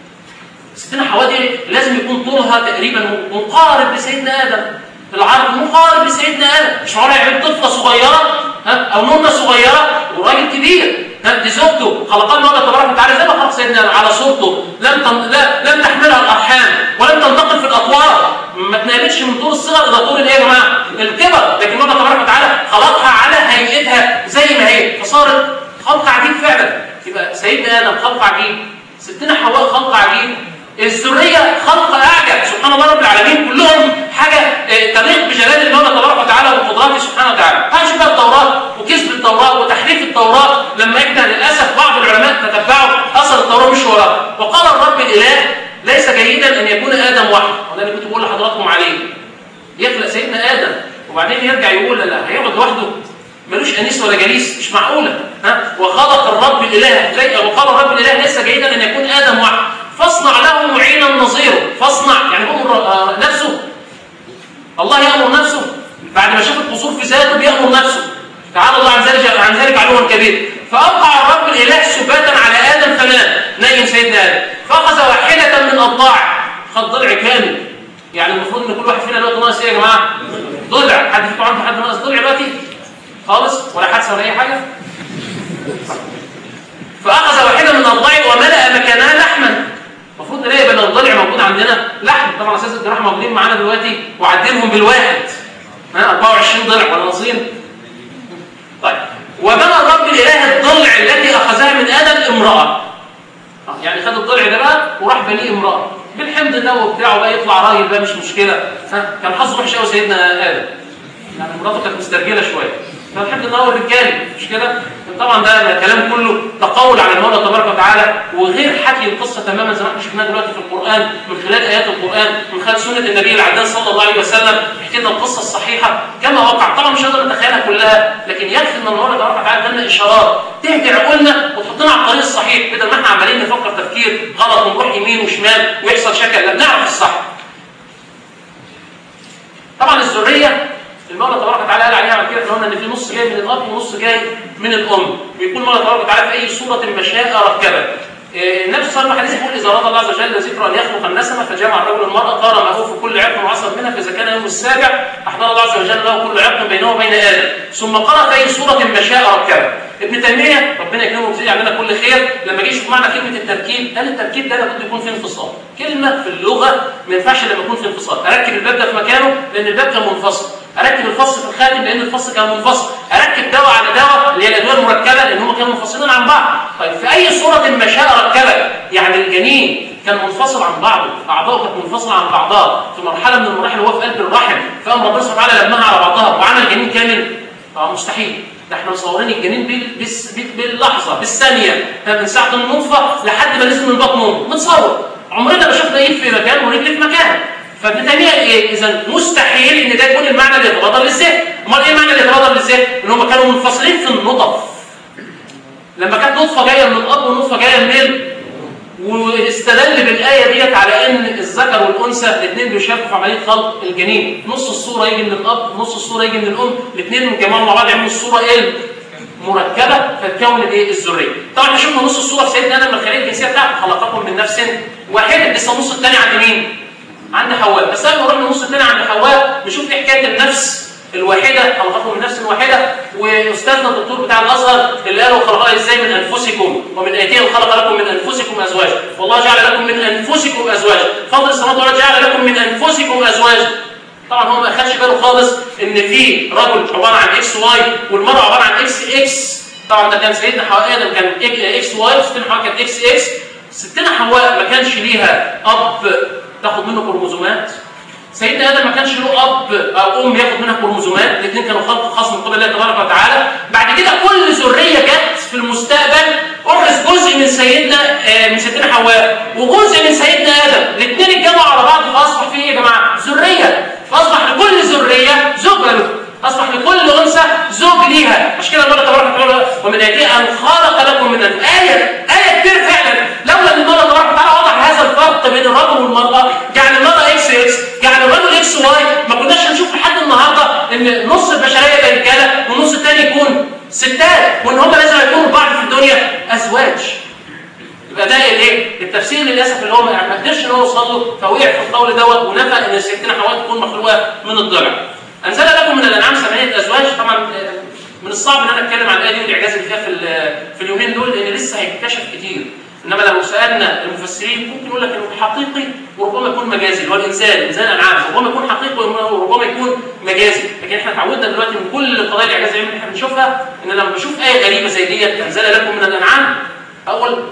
ستنا حواء دي لازم يكون طولها تقريبا مقارب لسيدنا ادم العرض مقارب لسيدنا ادم مش معقول يعمل طفله صغيره ها او نونه صغيره وراجل كبير ها دي زوجته خلقها المولى تبارك وتعالى زي ما خلق سيدنا ادم على صورته لم تن... لا لم تحملها الارحام ولم تنتقل في الاطوار ما تنامتش من طول الصغر الى طول الايه يا جماعه الكبر لكن المولى تبارك وتعالى خلقها على هيئتها زي ما هي فصارت خلق عجيب فعلا يبقى سيدنا ادم خلق عجيب ستنا حواء خلق عجيب الذريه خلق اعجب سبحان الله رب العالمين كلهم حاجه تليق بجلال المولى تبارك وتعالى وقدراته سبحانه وتعالى هنشوف بقى التوراه وكذب التوراه وتحريف التوراه لما احنا للاسف بعض العلماء تتبعوا اثر التوراه مش وراه وقال الرب الاله ليس جيدا ان يكون ادم وحده وده اللي كنت بقول لحضراتكم عليه يخلق سيدنا ادم وبعدين يرجع يقول لا هيقعد لوحده ملوش انيس ولا جليس مش معقوله ها وخلق الرب الاله وقال الرب الاله ليس جيدا ان يكون ادم وحده فاصنع له معينا نظيره فاصنع يعني امر نفسه الله يامر نفسه بعد ما شاف القصور في ذاته بيامر نفسه تعالى الله عن ذلك عن ذلك علوا كبير فاوقع الرب الاله سباتا على ادم فنام نيم سيدنا ادم فاخذ واحده من اضلاع خد ضلع كامل يعني المفروض ان كل واحد فينا دلوقتي ناقص ايه يا جماعه؟ ضلع حد فيكم عنده حد ناقص ضلع دلوقتي؟ خالص ولا حادثه ولا اي حاجه؟ فاخذ واحده من اضلاعه وملا مكانها لحما المفروض نلاقي بدل الضلع موجود عندنا لحم طبعا اساس الجراحه موجودين معانا دلوقتي وعدلهم بالواحد ها 24 ضلع ولا ناقصين طيب وبنى الرب الاله الضلع التي اخذها من ادم امراه يعني خد الضلع ده بقى وراح بنيه امراه بالحمض النووي بتاعه بقى يطلع راجل بقى مش مشكله ها كان حظه وحش قوي سيدنا ادم يعني مراته كانت مسترجله شويه فالحمد لله هو الرجالي مش كده طبعا ده كلام كله تقول على المولى تبارك وتعالى وغير حكي القصه تماما زي ما احنا شفناها دلوقتي في القران من خلال ايات القران من خلال سنه النبي العدنان صلى الله عليه وسلم يحكي لنا القصه الصحيحه كما وقع طبعا مش هنقدر نتخيلها كلها لكن يكفي ان المولى تبارك وتعالى ادانا اشارات تهدي عقولنا وتحطنا على الطريق الصحيح بدل ما احنا عمالين نفكر تفكير غلط ونروح يمين وشمال ويحصل شكل لا بنعرف الصح طبعا الذريه المولى تبارك وتعالى قال عليها كده احنا قلنا ان في نص جاي من الاب ونص جاي من الام بيكون المولى تبارك وتعالى في اي صوره ما شاء ركبها النبي صلى الله عليه وسلم يقول اذا اراد الله عز وجل ذكر ان يخلق النسمه فجمع الرجل المراه قال معه في كل عرق وعصب منها فاذا كان يوم السابع احضر الله عز وجل له كل عرق بينه وبين ادم ثم قرأ في اي صوره ما شاء ركبها ابن تيميه ربنا يكرمه ويجزيه علينا كل خير لما جه يشوف معنى كلمه التركيب قال التركيب ده لابد يكون فيه انفصال كلمه في اللغه ما ينفعش لما يكون فيه انفصال اركب الباب ده في مكانه لان الباب كان منفصل اركب الفص في الخاتم لان الفص كان منفصل اركب دواء على دواء اللي هي الادويه المركبه لان هم كانوا منفصلين عن بعض طيب في اي صوره ما شاء ركبه يعني الجنين كان منفصل عن بعضه اعضاؤه كانت منفصله عن بعضها في مرحله من المراحل وهو في قلب الرحم فقام ربنا سبحانه وتعالى لمها على بعضها وعمل جنين كامل اه مستحيل ده احنا مصورين الجنين بال- بس- بال- باللحظه بالثانيه من ساعه النطفه لحد ما نزل من بطن امه متصور عمرنا ما شفنا ايد في مكان ورجل في مكان فابن تيميه قال ايه؟ اذا مستحيل ان ده يكون المعنى اللي يتبادر للذهن، امال ايه المعنى اللي يتبادر للذهن؟ ان هم كانوا منفصلين في النطف. لما كانت نطفه جايه من الاب ونطفه جايه من ال واستدل بالايه ديت على ان الذكر والانثى الاثنين بيشاركوا في عمليه خلق الجنين، نص الصوره يجي من الاب، نص الصوره يجي من الام، الاثنين متجمعوا مع بعض يعملوا الصوره ايه؟ مركبه فتكون الايه؟ الذريه. طبعا احنا شفنا نص الصوره في سيدنا ادم الخليه الجنسيه بتاعته خلقكم من نفس واحده، لسه النص الثاني عند مين؟ عند حواء بس قبل ما نروح للنص الثاني عند حواء نشوف ايه حكايه النفس الواحده خلقكم من نفس واحده واستاذنا الدكتور بتاع الازهر اللي قالوا خلقها ازاي من انفسكم ومن ايتين خلق لكم من انفسكم ازواجا والله جعل لكم من انفسكم ازواجا فضل السماوات والارض جعل لكم من انفسكم ازواجا طبعا هو ما اخدش باله خالص ان في رجل عباره عن اكس واي والمراه عباره عن اكس اكس طبعا ده كان سيدنا حواء ادم كان اكس واي وستنا حواء كانت اكس اكس ستنا حواء ما كانش ليها اب تاخد منه كروموزومات سيدنا ادم ما كانش له اب او ام ياخد منها كروموزومات الاثنين كانوا خلق خاص من قبل الله تبارك وتعالى بعد كده كل ذريه جت في المستقبل اخذ جزء من سيدنا آه، من سيدنا حواء وجزء من سيدنا ادم الاثنين اتجمعوا على بعض فاصبح في ايه يا جماعه ذريه فاصبح لكل ذريه زوج له اصبح لكل انثى زوج ليها عشان كده الله تبارك وتعالى ومن ايتيه ان خلق لكم من الايه ايه كبيره فعلا لولا ان الله تبارك وتعالى وضع هذا الفرق بين الرجل والمراه جعل المراه اكس اكس جعل الرجل اكس واي ما كناش هنشوف لحد النهارده ان نص البشريه يبقى رجاله والنص الثاني يكون ستات وان هم لازم يكونوا بعض في الدنيا ازواج يبقى ده الايه؟ التفسير للاسف اللي هو ما قدرش ان هو يوصل له فوقع في القول دوت ونفى ان سيدنا حواء تكون مخلوقه من الضلع. انزل لكم من الانعام ثمانيه ازواج طبعا آه، من الصعب ان انا اتكلم عن الايه دي والاعجاز اللي فيها في ال- في اليومين دول لان لسه هيكتشف كتير. انما لو سالنا المفسرين ممكن يقول لك انه حقيقي وربما يكون مجازي اللي هو الانسان انسان انعام ربما يكون حقيقي وربما يكون مجازي لكن احنا اتعودنا دلوقتي من كل القضايا الاعجازيه اللي احنا بنشوفها ان لما بشوف ايه غريبه زي ديت انزل لكم من الانعام اول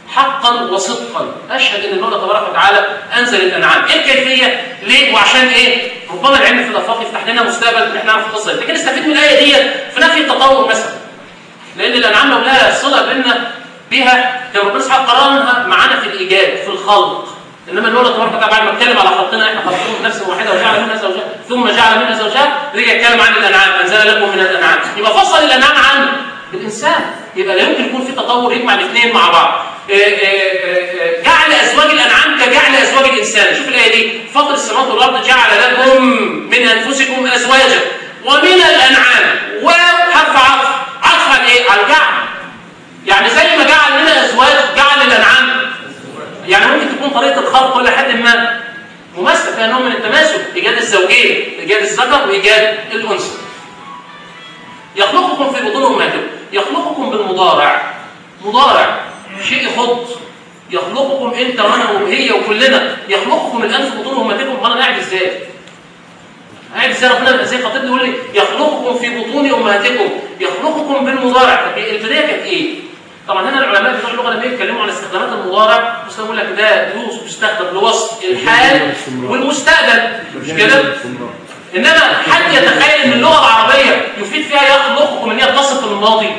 حقا وصدقا اشهد ان الله تبارك وتعالى انزل الانعام ايه الكيفيه ليه وعشان ايه ربما العلم في الافاق يفتح لنا مستقبل ان احنا نعرف القصه دي لكن نستفيد من الايه ديت في نفي التطور مثلا لان الانعام لو لها صله بيننا بها كان ربنا سبحانه قرنها معانا في الايجاد في الخلق انما الله تبارك وتعالى بعد ما اتكلم على خلقنا احنا خلقنا من نفس واحده وجعل منها زوجها ثم جعل منها زوجها رجع يتكلم عن الانعام انزل لكم من الانعام يبقى فصل الانعام عن الانسان يبقى لا يمكن يكون في تطور يجمع الاثنين مع بعض إيه إيه إيه جعل ازواج الانعام كجعل ازواج الانسان شوف الايه دي فطر السماوات والارض جعل لكم من انفسكم ازواجا ومن الانعام وحرف عطف عطف على ايه على الجعل يعني زي ما جعل لنا ازواج جعل الانعام يعني ممكن تكون طريقه الخلق ولا حد ما مماثله فيها نوع من التماثل ايجاد الزوجين ايجاد الذكر وايجاد الانثى يخلقكم في بطون امهاتكم يخلقكم بالمضارع مضارع شيء يخض يخلقكم انت وانا وهي وكلنا يخلقكم الان في بطون امهاتكم وانا قاعد ازاي قاعد ازاي ربنا زي خطيبني يقول لي يخلقكم في بطون امهاتكم يخلقكم بالمضارع طب البدايه كانت ايه طبعا هنا العلماء بتوع اللغه لما يتكلموا عن استخدامات المضارع بس يقول لك ده يستخدم لوصف الحال والمستقبل مش كده انما حد يتخيل ان اللغه العربيه يفيد فيها يخلقكم ان هي تصف الماضي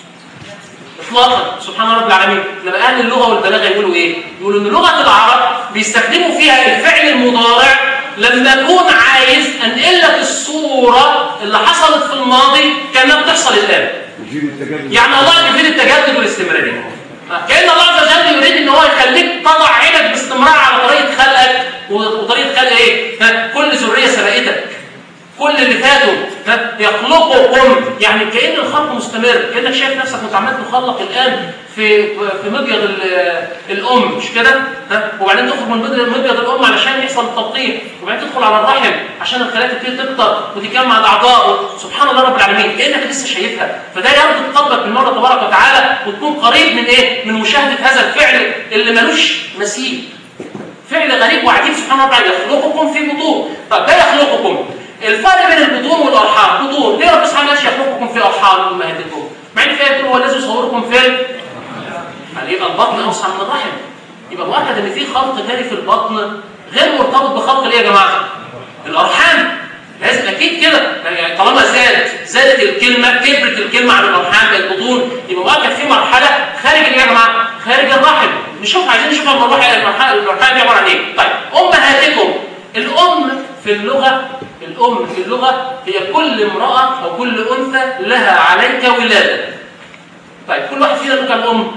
اطلاقا سبحان رب العالمين لما اهل اللغه والبلاغه يقولوا ايه يقولوا ان لغه العرب بيستخدموا فيها الفعل المضارع لما اكون عايز انقل لك الصوره اللي حصلت في الماضي كانها بتحصل الان يعني الله يفيد التجدد والاستمراريه كان الله عز وجل يريد ان هو يخليك تضع عينك باستمرار على طريقه خلقك وطريقه خلق ايه ها كل ذريه سبقتك كل اللي فاتوا ها يخلقكم يعني كأن الخلق مستمر كأنك شايف نفسك متعمد تخلق الآن في في مبيض الأم مش كده ها وبعدين تخرج من مبيض الأم علشان يحصل التلقيح وبعدين تدخل على الرحم عشان الخلايا تبتدي تكتر وتجمع الأعضاء سبحان الله رب العالمين كأنك لسه شايفها فده يربط قلبك بالمرة تبارك وتعالى وتكون قريب من إيه من مشاهدة هذا الفعل اللي ملوش مثيل فعل غريب وعجيب سبحان الله يخلقكم في بطون طب ده يخلقكم الفرق بين البطون والارحام بطون ليه رب سبحانه وتعالى يخلقكم في ارحام امهاتكم مع ان فيها هو الذي يصوركم في يعني يبقى البطن اوسع من الرحم يبقى مؤكد ان في خلق تاني في البطن غير مرتبط بخلق ايه يا جماعه الارحام لازم اكيد كده يعني طالما زادت زادت الكلمه كبرت الكلمه عن الارحام بقت بطون يبقى مؤكد في مرحله خارج ايه يا جماعه خارج الرحم نشوف عايزين نشوف المروحه المرحله المرحله دي عباره عن ايه طيب امهاتكم الام في اللغه الام في اللغه هي كل امراه او كل انثى لها عليك ولاده طيب كل واحد فينا له كام ام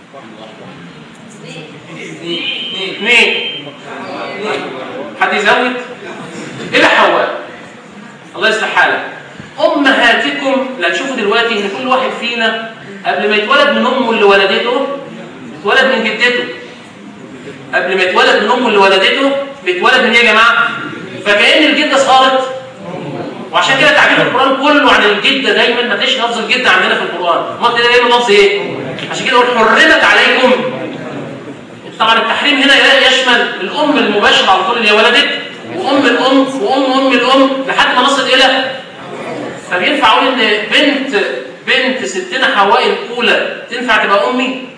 اثنين حد يزود الى حواء الله يصلح حالك امهاتكم لا تشوفوا دلوقتي ان كل واحد فينا قبل ما يتولد من امه اللي ولدته اتولد من جدته قبل ما يتولد من امه اللي ولدته بيتولد من ايه يا جماعه فكأن الجده صارت وعشان كده تعبير القرآن كله عن الجدة دايما ما تلاقيش لفظ الجدة عندنا في القرآن امال ده دايما لفظ ايه عشان كده قلت حرمت عليكم طبعا التحريم هنا يشمل الام المباشره على طول اللي هي ولدت وام الام وام ام الام لحد ما نصل الى طب ينفع اقول ان بنت بنت ستنا حواء الاولى تنفع تبقى امي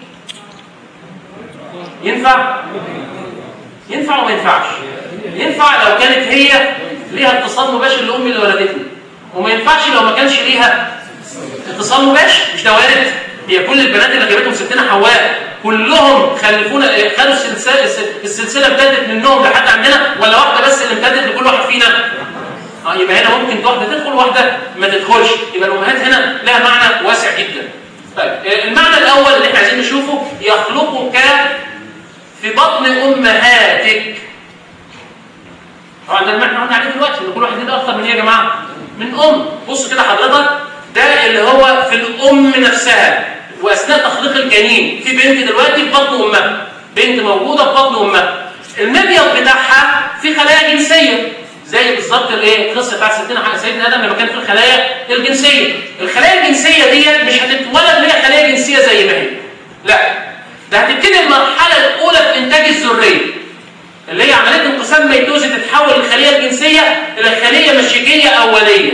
ينفع ينفع وما ينفعش ينفع لو كانت هي ليها اتصال مباشر لامي اللي ولدتني وما ينفعش لو ما كانش ليها اتصال مباشر مش ده وارد هي كل البنات اللي جابتهم ستنا حواء كلهم خلفونا خدوا السلسله السلسله امتدت منهم لحد عندنا ولا واحده بس اللي امتدت لكل واحد فينا اه يبقى هنا ممكن واحده تدخل واحده ما تدخلش يبقى الامهات هنا لها معنى واسع جدا طيب المعنى الاول اللي احنا عايزين نشوفه يخلقك في بطن امهاتك طبعا ده المعنى قلنا عليه دلوقتي ان كل واحد يبقى اكتر من ايه يا جماعه من ام بص كده حضرتك ده اللي هو في الام نفسها واثناء تخليق الجنين في بنت دلوقتي في بطن امها بنت موجوده في بطن امها المبيض بتاعها في خلايا جنسيه زي بالظبط الايه القصه بتاعت سيدنا سيدنا ادم لما كان في الخلايا الجنسيه الخلايا الجنسيه ديت مش هتتولد هي خلايا جنسيه زي ما هي لا ده هتبتدي المرحله الاولى في انتاج الذريه اللي هي عمليه انقسام ميتوزي تتحول الخليه الجنسيه الى خليه مشيكيه اوليه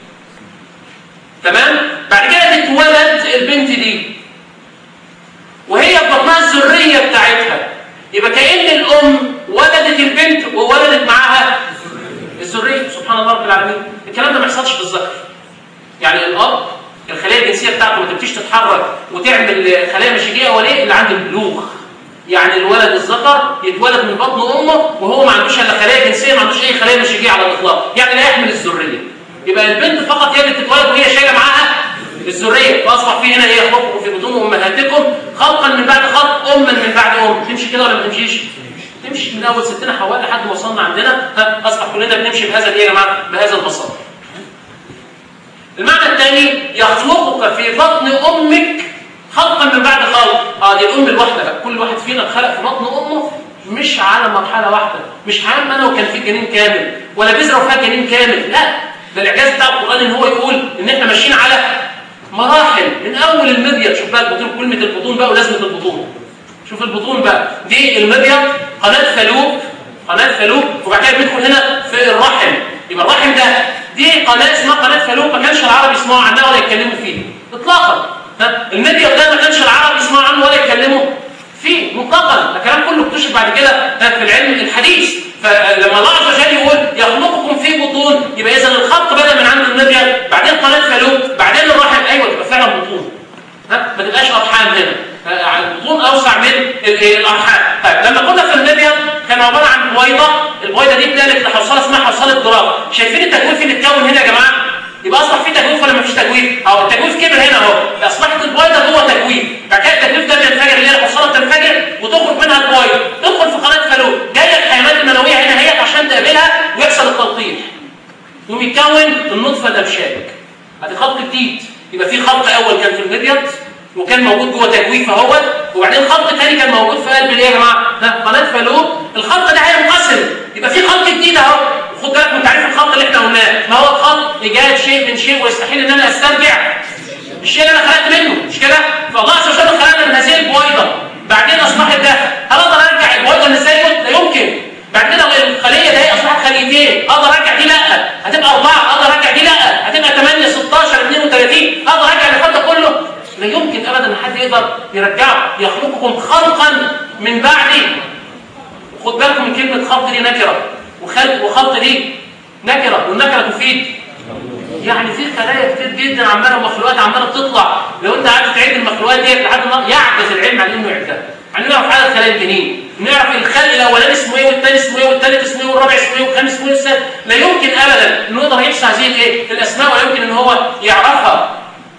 تمام بعد كده تتولد البنت دي وهي في بطنها الذريه بتاعتها يبقى كأن الأم ولدت البنت وولدت معاها الذرية سبحان الله رب العالمين الكلام ده ما يحصلش في الذكر يعني الأب الخلايا الجنسية بتاعته ما تبتديش تتحرك وتعمل خلايا مشيجية أولية اللي عند البلوغ يعني الولد الذكر يتولد من بطن أمه وهو ما عندوش إلا خلايا جنسية ما عندوش أي خلايا مشيجية على الإطلاق يعني لا يحمل الذرية يبقى البنت فقط هي اللي تتولد وهي شايلة معاها الذريه فاصبح في هنا ايه خلقكم في بطون امهاتكم خلقا من بعد خلق اما من بعد ام تمشي كده ولا ما تمشيش تمشي من اول ستنا حواء لحد ما وصلنا عندنا ها اصبح كلنا بنمشي بهذا الايه يا جماعه بهذا البساطه المعنى الثاني يخلقك في بطن امك خلقا من بعد خلق اه دي الام الواحده بقى كل واحد فينا اتخلق في بطن امه مش على مرحله واحده مش هعمل انا وكان في جنين كامل ولا بذره وفيها جنين كامل لا ده الاعجاز بتاع القران ان هو يقول ان احنا ماشيين على مراحل من اول المبيض شوف بقى البطون كلمه البطون بقى ولازمه البطون شوف البطون بقى دي المبيض قناه فالوب قناه فالوب وبعد كده بندخل هنا في الرحم يبقى الرحم ده دي قناه اسمها قناه فالوب ما كانش العرب يسمعوا عنها ولا يتكلموا فيه اطلاقا ها المبيض ده ما كانش العرب يسمعوا عنه ولا يتكلموا فيه مطلقا الكلام كله اكتشف بعد كده في العلم الحديث فلما الله عز وجل يقول يخلقكم في بطون يبقى اذا الخلق بدا من عند المبيض بعدين قناه فالوب بعدين الرحم ايوه تبقى فعلا بطون ها ما تبقاش ارحام هنا البطون اوسع من الارحام طيب لما كنا في المبيض كان عباره عن بويضه البويضه دي اتنقلت لحوصله اسمها حوصله ضراب شايفين التجويف اللي اتكون هنا يا جماعه يبقى اصبح في تجويف ولا ما فيش تجويف او التجويف كبر هنا اهو اصبحت البويضه جوه تجويف بعد كده التجويف ده بينفجر اللي هي الحوصله تنفجر وتخرج منها البويضه تدخل في قناه فالوب جايه الحيوانات المنويه هنا هي عشان تقابلها ويحصل التلقيح يقوم يتكون النطفه امشاك ادي خط جديد يبقى في خط اول كان في المبيض وكان موجود جوه تجويف اهوت وبعدين خط ثاني كان موجود في قلب الايه يا جماعه؟ ده قناه فالوب الخط ده هينقسم يبقى في خط جديد اهو خد بالك من تعريف الخط اللي احنا قلناه ما هو الخط ايجاد شيء من شيء ويستحيل ان انا استرجع الشيء اللي انا خلقت منه مش كده؟ فالله عز وجل خلقنا من هذه البويضه بعدين اصبحت ده هل اقدر ارجع البويضه اللي ازاي لا يمكن بعد كده الخليه ده هي اصبحت خليتين اقدر ارجع دي لا هتبقى اربعه اقدر ارجع دي لا هتبقى 8 16 32 اقدر ارجع الخط ده كله لا يمكن ابدا ان حد يقدر يرجعه يخلقكم خلقا من بعدي خد بالكم من كلمه خلق دي نكره وخلق وخلق دي نكره والنكره تفيد يعني في خلايا كتير جدا عماله مخلوقات عماله بتطلع لو انت قعدت تعد المخلوقات ديت لحد النهارده يعجز العلم عن انه يعدها يعني نعرف عدد خلايا الجنين نعرف الخلق الاولاني اسمه ايه والثاني اسمه ايه والثالث اسمه ايه والرابع اسمه ايه والخامس اسمه ايه والسادس لا يمكن ابدا انه يقدر يحصي هذه الايه الاسماء ولا يمكن ان هو يعرفها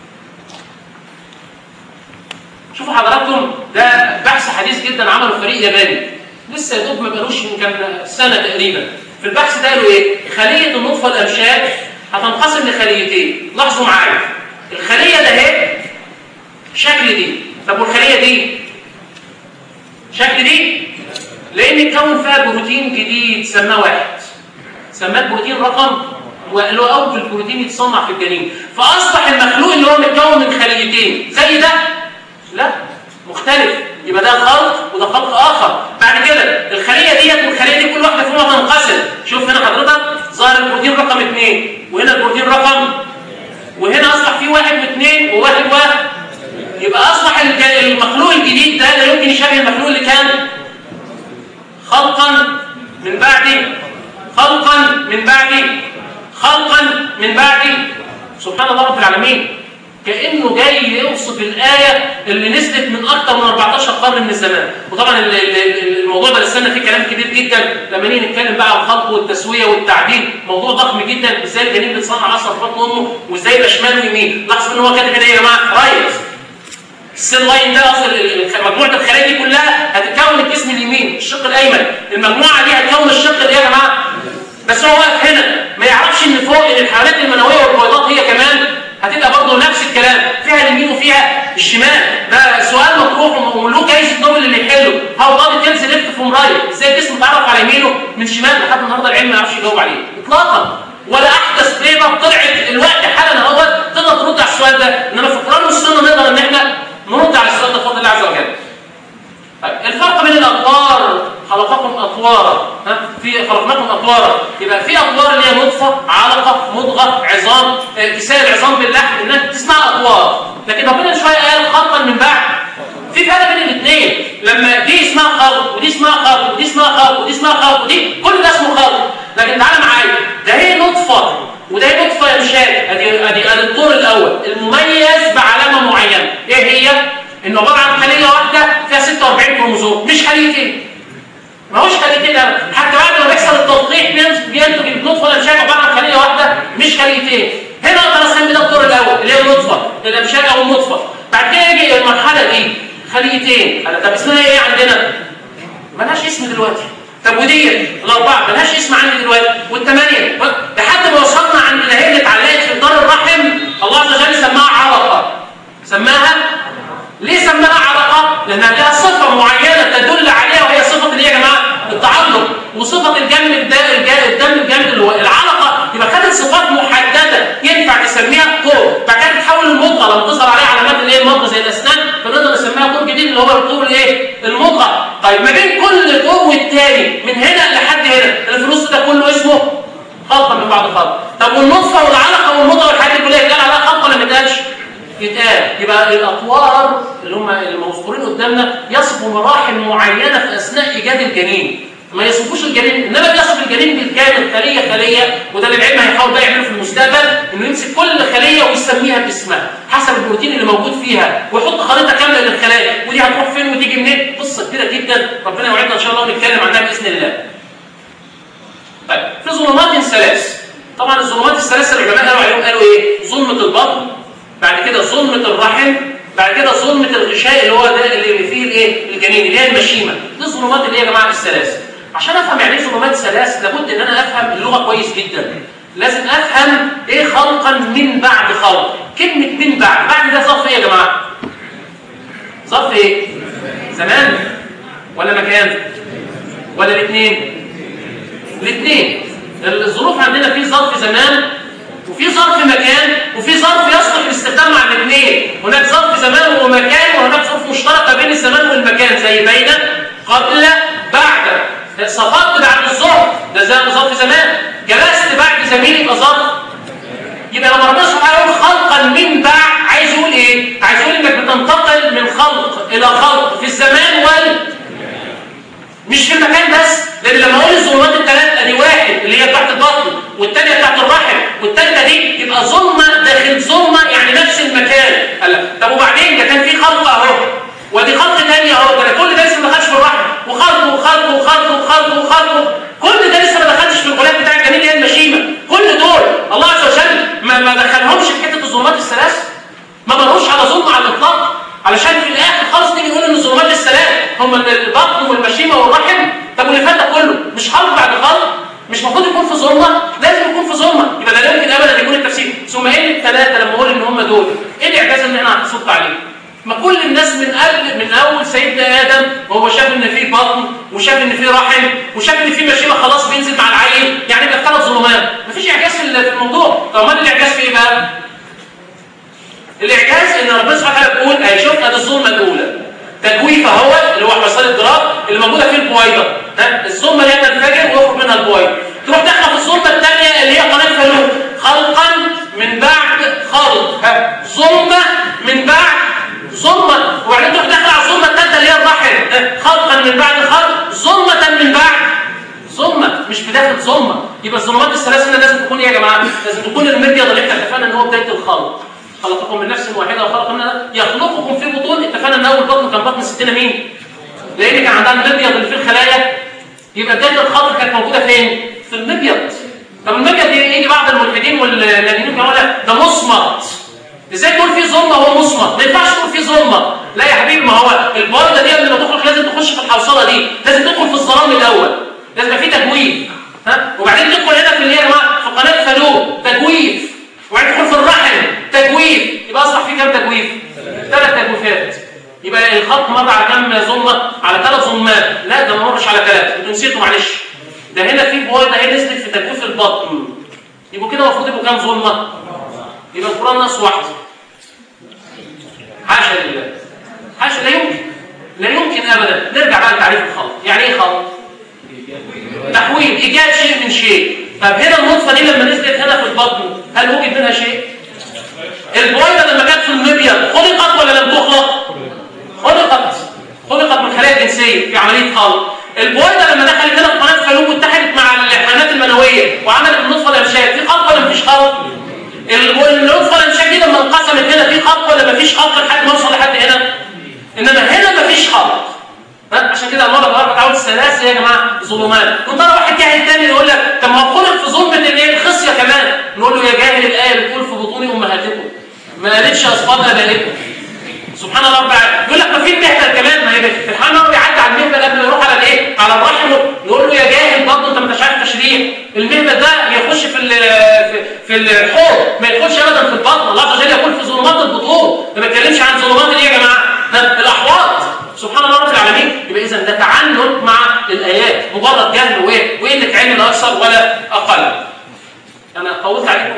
شوفوا حضراتكم ده بحث حديث جدا عمله فريق ياباني لسه يا دوب ما بقالوش يمكن سنه تقريبا في البحث ده قالوا ايه خليه النطفه الامشاج هتنقسم لخليتين لاحظوا معايا الخليه ده اهي شكل دي طب والخليه دي شكل دي لان اتكون فيها بروتين جديد سماه واحد سماه بروتين رقم واللي هو اول بروتين يتصنع في الجنين فاصبح المخلوق اللي هو متكون من خليتين زي ده لا مختلف يبقى ده خلق وده خلق اخر بعد كده الخليه ديت والخليه دي كل واحده فيهم هتنقسم شوف هنا حضرتك ظهر البروتين رقم اثنين وهنا البروتين رقم وهنا اصبح فيه واحد واثنين وواحد واحد يبقى اصبح المخلوق الجديد ده لا يمكن يشابه المخلوق اللي كان خلقا من بعد خلقا من بعد خلقا من بعد سبحان الله رب العالمين كانه جاي يوصف الايه اللي نزلت من اكثر من 14 قرن من الزمان وطبعا الموضوع ده لسنا فيه كلام كبير جدا لما نيجي نتكلم بقى عن الخلق والتسويه والتعديل موضوع ضخم جدا ازاي الجنين بيتصنع اصلا في بطن امه وازاي يبقى شمال ويمين لاحظوا ان هو كاتب هنا يا جماعه رايت السيل لاين ده اصل مجموعه الخلايا دي كلها هتتكون الجسم اليمين الشق الايمن المجموعه دي هتكون الشق ده يا جماعه بس هو واقف هنا ما يعرفش ان فوق ان الحيوانات المنويه والبيضات هي كمان هتبقى برضه نفس الكلام فيها اليمين وفيها الشمال ده سؤال مطروح وله جايزه نوبل اللي يحله هاو بادي تيلز ليفت فروم رايت ازاي الجسم اتعرف على يمينه من شمال لحد النهارده العلم ما يعرفش يجاوب عليه اطلاقا ولا احدث بيضه طلعت الوقت حالا اهوت تقدر ترد على السؤال ده انما في القران والسنه نقدر ان احنا نرد على السؤال ده بفضل الله عز وجل طيب الفرق بين الاطوار خلقكم اطوارا ها في خلقناكم اطوارا يبقى في اطوار اللي هي نطفه علقه مضغه عظام كسائر العظام باللحم انها اسمها اطوار لكن ربنا شويه قال خلقا من بعد في فرق بين الاثنين لما دي اسمها خلق ودي اسمها خلق ودي اسمها خلق ودي اسمها خلق ودي كل ده اسمه خلق لكن تعالى معايا ده هي نطفه وده هي نطفه امشاك ادي ادي ادي الطور الاول المميز بعلامه معينه ايه هي؟ انه عباره عن خليه واحده فيها 46 كروموزوم مش خليتين ما هوش خليتين ابدا حتى بعد ما بيحصل التلقيح بينتج النطفه الامشاك عباره عن خليه واحده مش خليتين هنا اقدر اسمي ده الدور الاول اللي هي النطفه الامشاك او النطفه بعد كده يجي المرحله دي خليتين طب اسمها ايه عندنا؟ ملهاش اسم دلوقتي طب وديت الاربعه ملهاش اسم عندي دلوقتي والثمانيه لحد ما وصلنا عند اللي هي اللي اتعلقت في دار الرحم الله عز وجل سماها علقه سماها ليه سماها علقه؟ لانها لها صفه معينه تدل عليها وهي صفه اللي هي يا جماعه التعلق وصفه الجنب الدم الجامد اللي هو العلقه يبقى خدت صفات محدده ينفع نسميها طور بعد كده تتحول للمضغه لما تظهر عليها علامات الايه المضغه زي الاسنان فنقدر نسميها طور جديد اللي هو الطور الايه؟ المضغه طيب ما بين كل طور والتاني من هنا لحد هنا اللي في النص ده كله اسمه خلطه من بعد خلطه طب والنطفه والعلقه والمضغه والحاجات دي كلها يتقال عليها خلطه ولا ما يتقالش؟ يتقال يبقى الاطوار اللي هم المذكورين قدامنا يصفوا مراحل معينه في اثناء ايجاد الجنين ما يصفوش الجنين انما بيصف الجنين بالكامل خليه خليه وده اللي العلم هيحاول بقى يعمله في المستقبل انه يمسك كل خليه ويسميها باسمها حسب البروتين اللي موجود فيها ويحط خريطه كامله للخلايا ودي هتروح فين وتيجي منين قصه كبيره جدا ربنا يوعدنا ان شاء الله ونتكلم عنها باذن الله. طيب في ظلمات ثلاث طبعا الظلمات الثلاثه العلماء قالوا عليهم قالوا ايه؟ ظلمه البطن بعد كده ظلمه الرحم بعد كده ظلمه الغشاء اللي هو ده اللي فيه الايه؟ الجنين اللي هي المشيمه دي الظلمات اللي هي يا جماعه الثلاث عشان افهم يعني ايه ظلمات ثلاث لابد ان انا افهم اللغه كويس جدا لازم افهم ايه خلقا من بعد خلق كلمه من بعد بعد ده ظرف ايه يا جماعه ظرف ايه زمان ولا مكان ولا الاثنين الاثنين الظروف عندنا في ظرف زمان وفي ظرف مكان وفي ظرف يصلح للاستخدام مع الاثنين هناك ظرف زمان ومكان وهناك ظروف مشتركه بين الزمان والمكان زي بين قبل بعد سقطت بعد الظهر ده زي ظرف زمان جلست بعد زميل يبقى ظرف يبقى لما ربنا سبحانه يقول خلقا من بعد عايز يقول ايه عايز يقول انك بتنتقل من خلق الى خلق في الزمان وال مش في المكان بس لان لما اقول الظلمات الثلاث ادي واحد اللي هي بتاعت البطن والثانيه بتاعت الرحم والثالثه دي يبقى ظلمه داخل ظلمه يعني نفس المكان قال طب وبعدين ده كان في خلق اهو ودي خلق ثانيه اهو ده كل ده لسه ما دخلش في الرحم وخلق وخلق وخلق وخلق وخلق كل ده لسه ما دخلش في الغلاف بتاع الجميل اللي هي المشيمه كل دول الله عز وجل ما, ما دخلهمش في حته الظلمات الثلاث ما مروش على ظلم على الاطلاق علشان في الاخر خالص نيجي نقول ان الظلمات الثلاث هم البطن والمشيمه والرحم طب واللي فات ده كله مش خلق بعد خلق مش المفروض يكون في ظلمه لازم يكون في ظلمه يبقى ده لا يمكن ابدا يكون التفسير ثم ايه الثلاثه لما اقول ان هم دول ايه الاعجاز اللي احنا هنصد عليه ما كل الناس من قبل من اول سيدنا ادم وهو شاف ان في بطن وشاف ان في رحم وشاف ان في مشيمه خلاص بينزل مع العين يعني يبقى ثلاث ظلمات مفيش اعجاز في الموضوع طب امال الاعجاز في ايه بقى الاعجاز ان ربنا سبحانه وتعالى بيقول هيشوف ادي الظلمه الاولى تجويف اهو اللي هو حصان الضراب اللي موجوده فيه البويضه ها الظلمه اللي هي تنفجر ويخرج منها البويضه تروح داخله في الظلمه الثانيه اللي هي قناه فلوك خلقا من بعد خلق ها ظلمه من بعد ظلمه وبعدين تروح داخله على الظلمه الثالثه اللي هي الرحم خلقا من بعد خلق ظلمه من بعد ظلمه مش بدايه ظلمه يبقى الظلمات الثلاث هنا لازم تكون ايه يا جماعه لازم تكون المبيض اللي احنا اتفقنا ان هو بدايه الخلق خلقكم من نفس واحده وخلق منها يخلقكم في بطون اتفقنا ان اول بطن كان بطن ستنا مين لان كان عندها المبيض اللي في الخلايا يبقى بدايه الخلق كانت موجوده فين في المبيض طب المبيض يجي بعض الملحدين واللادينيين يقولوا ده مصمت ازاي تقول فيه ظلمه وهو مصمت ما ينفعش تقول فيه ظلمه لا يا حبيبي ما هو البويضه دي قبل ما تخرج لازم تخش في الحوصله دي لازم تدخل في الظلام الاول لازم يبقى في تجويف ها وبعدين تدخل هنا في اللي هي في قناه فالوب تجويف وبعدين تدخل في الرحم تجويف يبقى اصبح في كام تجويف ثلاث تجويفات يبقى الخط مر على كام ظلمه على ثلاث ظلمات لا ده ما مرش على ثلاث انتوا نسيتوا معلش ده هنا في بويضه هي نزلت في تجويف البطن يبقوا كده المفروض يبقوا كام ظلمه يبقى القران نص واحد حاشا لله حاشا لا يمكن لا يمكن ابدا نرجع بقى لتعريف الخلق يعني ايه خلق تحويل ايجاد شيء من شيء طب هنا النطفه دي لما نزلت هنا في البطن هل وجد منها شيء البويضه لما كانت في المبيض خلقت ولا لم تخلق خلقت خلقت من خلايا جنسيه في عمليه خلق البويضه لما دخلت هنا في قناه فالوب واتحدت مع الحيوانات المنويه وعملت النطفه الامشاج في خلق ولا مفيش خلق النطفه الامشاج دي لما انقسمت هنا في خلق ولا مفيش خلق لحد ما اوصل لحد هنا انما هنا مفيش خلق عشان كده الله تبارك وتعالى الثلاث يا جماعه ظلمات وترى واحد جاهل تاني يقول لك طب ما هو خلق في ظلمه الايه الخصيه كمان نقول له يا جاهل الايه بتقول في بطون امهاتكم ما قالتش اصفاد ابائكم سبحان الله رب العالمين يقول لك ما في المهبل كمان ما هي سبحان الله بيعدي على المهبل قبل ما يروح على الايه على الرحم نقول له يا جاهل برضه انت ما انتش عارف تشريح المهبل ده يخش في في, في الحوض ما يدخلش ابدا في البطن الله عز وجل يقول في ظلمات البطون ما بيتكلمش عن ظلمات ايه يا جماعه الاحواض سبحان الله رب العالمين يبقى اذا ده تعنت مع الايات مجرد جهل وايه وقله علم لا اكثر ولا اقل انا طولت عليكم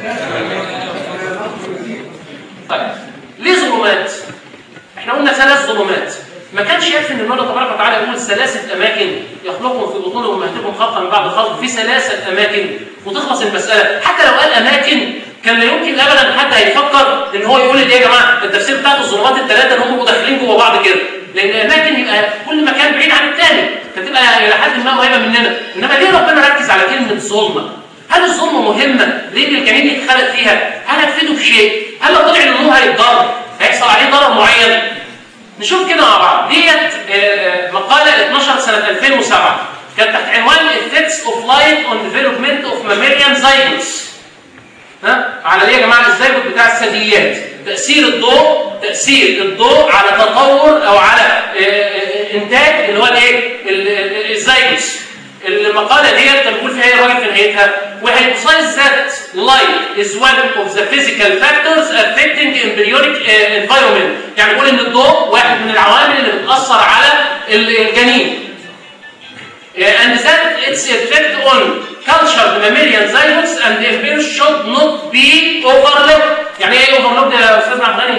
طيب ليه ظلمات احنا قلنا ثلاث ظلمات ما كانش يكفي ان الله تبارك وتعالى يقول ثلاثه اماكن يخلقهم في بطون امهاتكم خلقا من بعد خلق في ثلاثه اماكن وتخلص المساله حتى لو قال اماكن كان لا يمكن ابدا حد هيفكر ان هو يقول ايه يا جماعه التفسير بتاعت الظلمات الثلاثه ان هم مدخلين جوه بعض كده لان الاماكن يبقى كل مكان بعيد عن الثاني فتبقى الى حد ما قريبه مننا انما ليه ربنا ركز على كلمه ظلمه هل الظلمه مهمه ليه الجنين يتخلق فيها هل هتفيده بشيء هل لو طلع ان النور هيتضرر هيحصل عليه ضرر معين نشوف كده مع بعض ديت مقاله 12 سنه 2007 كانت تحت عنوان Effects of Light on Development of Mammalian Zygotes ها على ايه يا جماعه الزيجوت بتاع الثدييات تاثير الضوء تاثير الضوء على تطور او على انتاج اللي هو الايه الزيجوس اللي المقاله ديت كان بيقول فيها ايه الراجل في نهايتها we hypothesize that light is one of the physical factors affecting embryonic uh, environment يعني بيقول ان الضوء واحد من العوامل اللي بتاثر على الجنين and that its effect on cultured mammalian zygotes and embryos should not be overlooked يعني ايه overlooked يا استاذ عبد الغني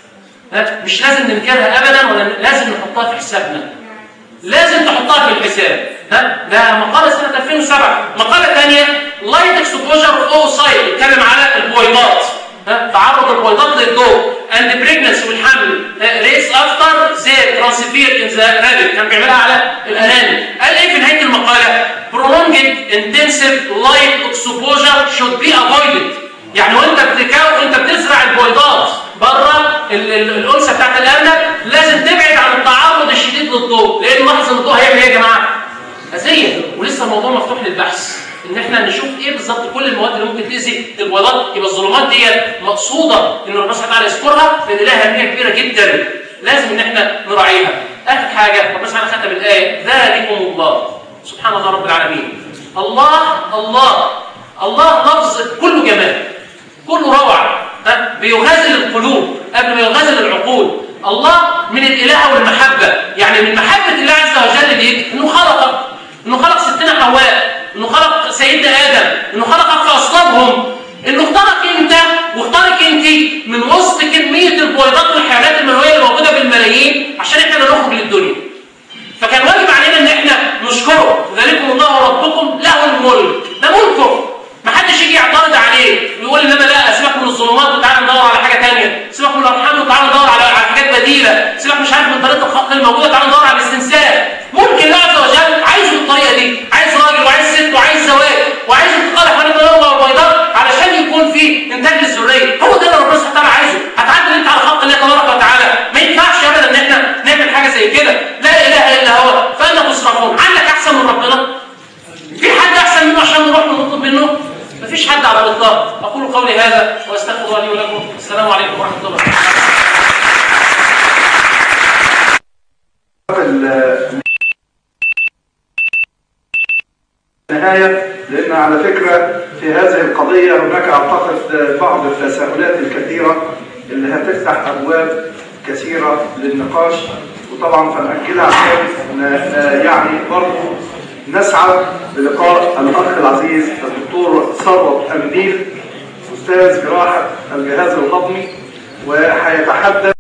مش لازم ننكرها ابدا ولا لازم نحطها في حسابنا لازم تحطها في الحساب ها ده مقاله سنه 2007 مقاله ثانيه لايت اكسبوجر اوسايد بيتكلم على البويضات ها تعرض البويضات للضوء اند بريجنسي والحمل ريس افتر زي ترانسفير ان ذا رابت كان بيعملها على الاناني قال ايه في نهايه المقاله prolonged intensive light exposure should be avoided يعني وانت بتكون انت بتزرع البويضات بره الانثى بتاعت الارنب لازم تبعد عن التعرض الشديد للضوء لان لاحظ ان الضوء هيعمل ايه يا جماعه؟ اذيه ولسه الموضوع مفتوح للبحث ان احنا نشوف ايه بالظبط كل المواد اللي ممكن تاذي البويضات يبقى الظلمات دي مقصوده ان ربنا سبحانه وتعالى يذكرها لان لها اهميه كبيره جدا لازم ان احنا نراعيها اخر حاجه ربنا سبحانه ختم الايه ذلكم الله سبحان الله رب العالمين الله الله الله لفظ كله جمال كله روعه بيغازل القلوب قبل ما يغازل العقول الله من الاله والمحبه يعني من محبه الله عز وجل ليك انه خلقك انه خلق ستنا حواء انه خلق سيدنا ادم انه خلقك في اصلابهم انه اختارك انت واختارك انت من وسط كميه البويضات والحيوانات المنويه اللي موجوده بالملايين عشان احنا نخرج للدنيا فكان واجب علينا ان احنا نشكره ذلكم الله ربكم له الملك ده ملكه ما حدش يجي يعترض عليه ويقول ان انا لا سيبك من الظلمات وتعالى ندور على حاجه ثانيه سيبك من الارحام وتعالى ندور على على حاجات بديله سيبك مش عارف من طريقه الخلق الموجوده تعالى ندور على الاستنساخ ممكن الله عز وجل عايزه بالطريقه دي عايز راجل وعايز ست وعايز زواج وعايز انتقال حوالين الارض والبيضاء علشان يكون في انتاج للذريه هو ده اللي ربنا سبحانه وتعالى عايزه هتعدل انت على خلق الله تبارك وتعالى ما ينفعش ابدا ان احنا نعمل حاجه زي كده لا اله الا هو فانا تصرفون عندك احسن من ربنا في حد احسن منه عشان نروح نطلب منه مفيش حد على الاطلاق اقول قولي هذا واستغفر الله لي ولكم السلام عليكم ورحمه الله وبركاته النهاية لأن على فكرة في هذه القضية هناك أعتقد بعض التساؤلات الكثيرة اللي هتفتح أبواب كثيرة للنقاش وطبعا فنأجلها عشان يعني برضه نسعى بلقاء الأخ العزيز الدكتور ثروت أمديل أستاذ جراحة الجهاز الهضمي وهيتحدث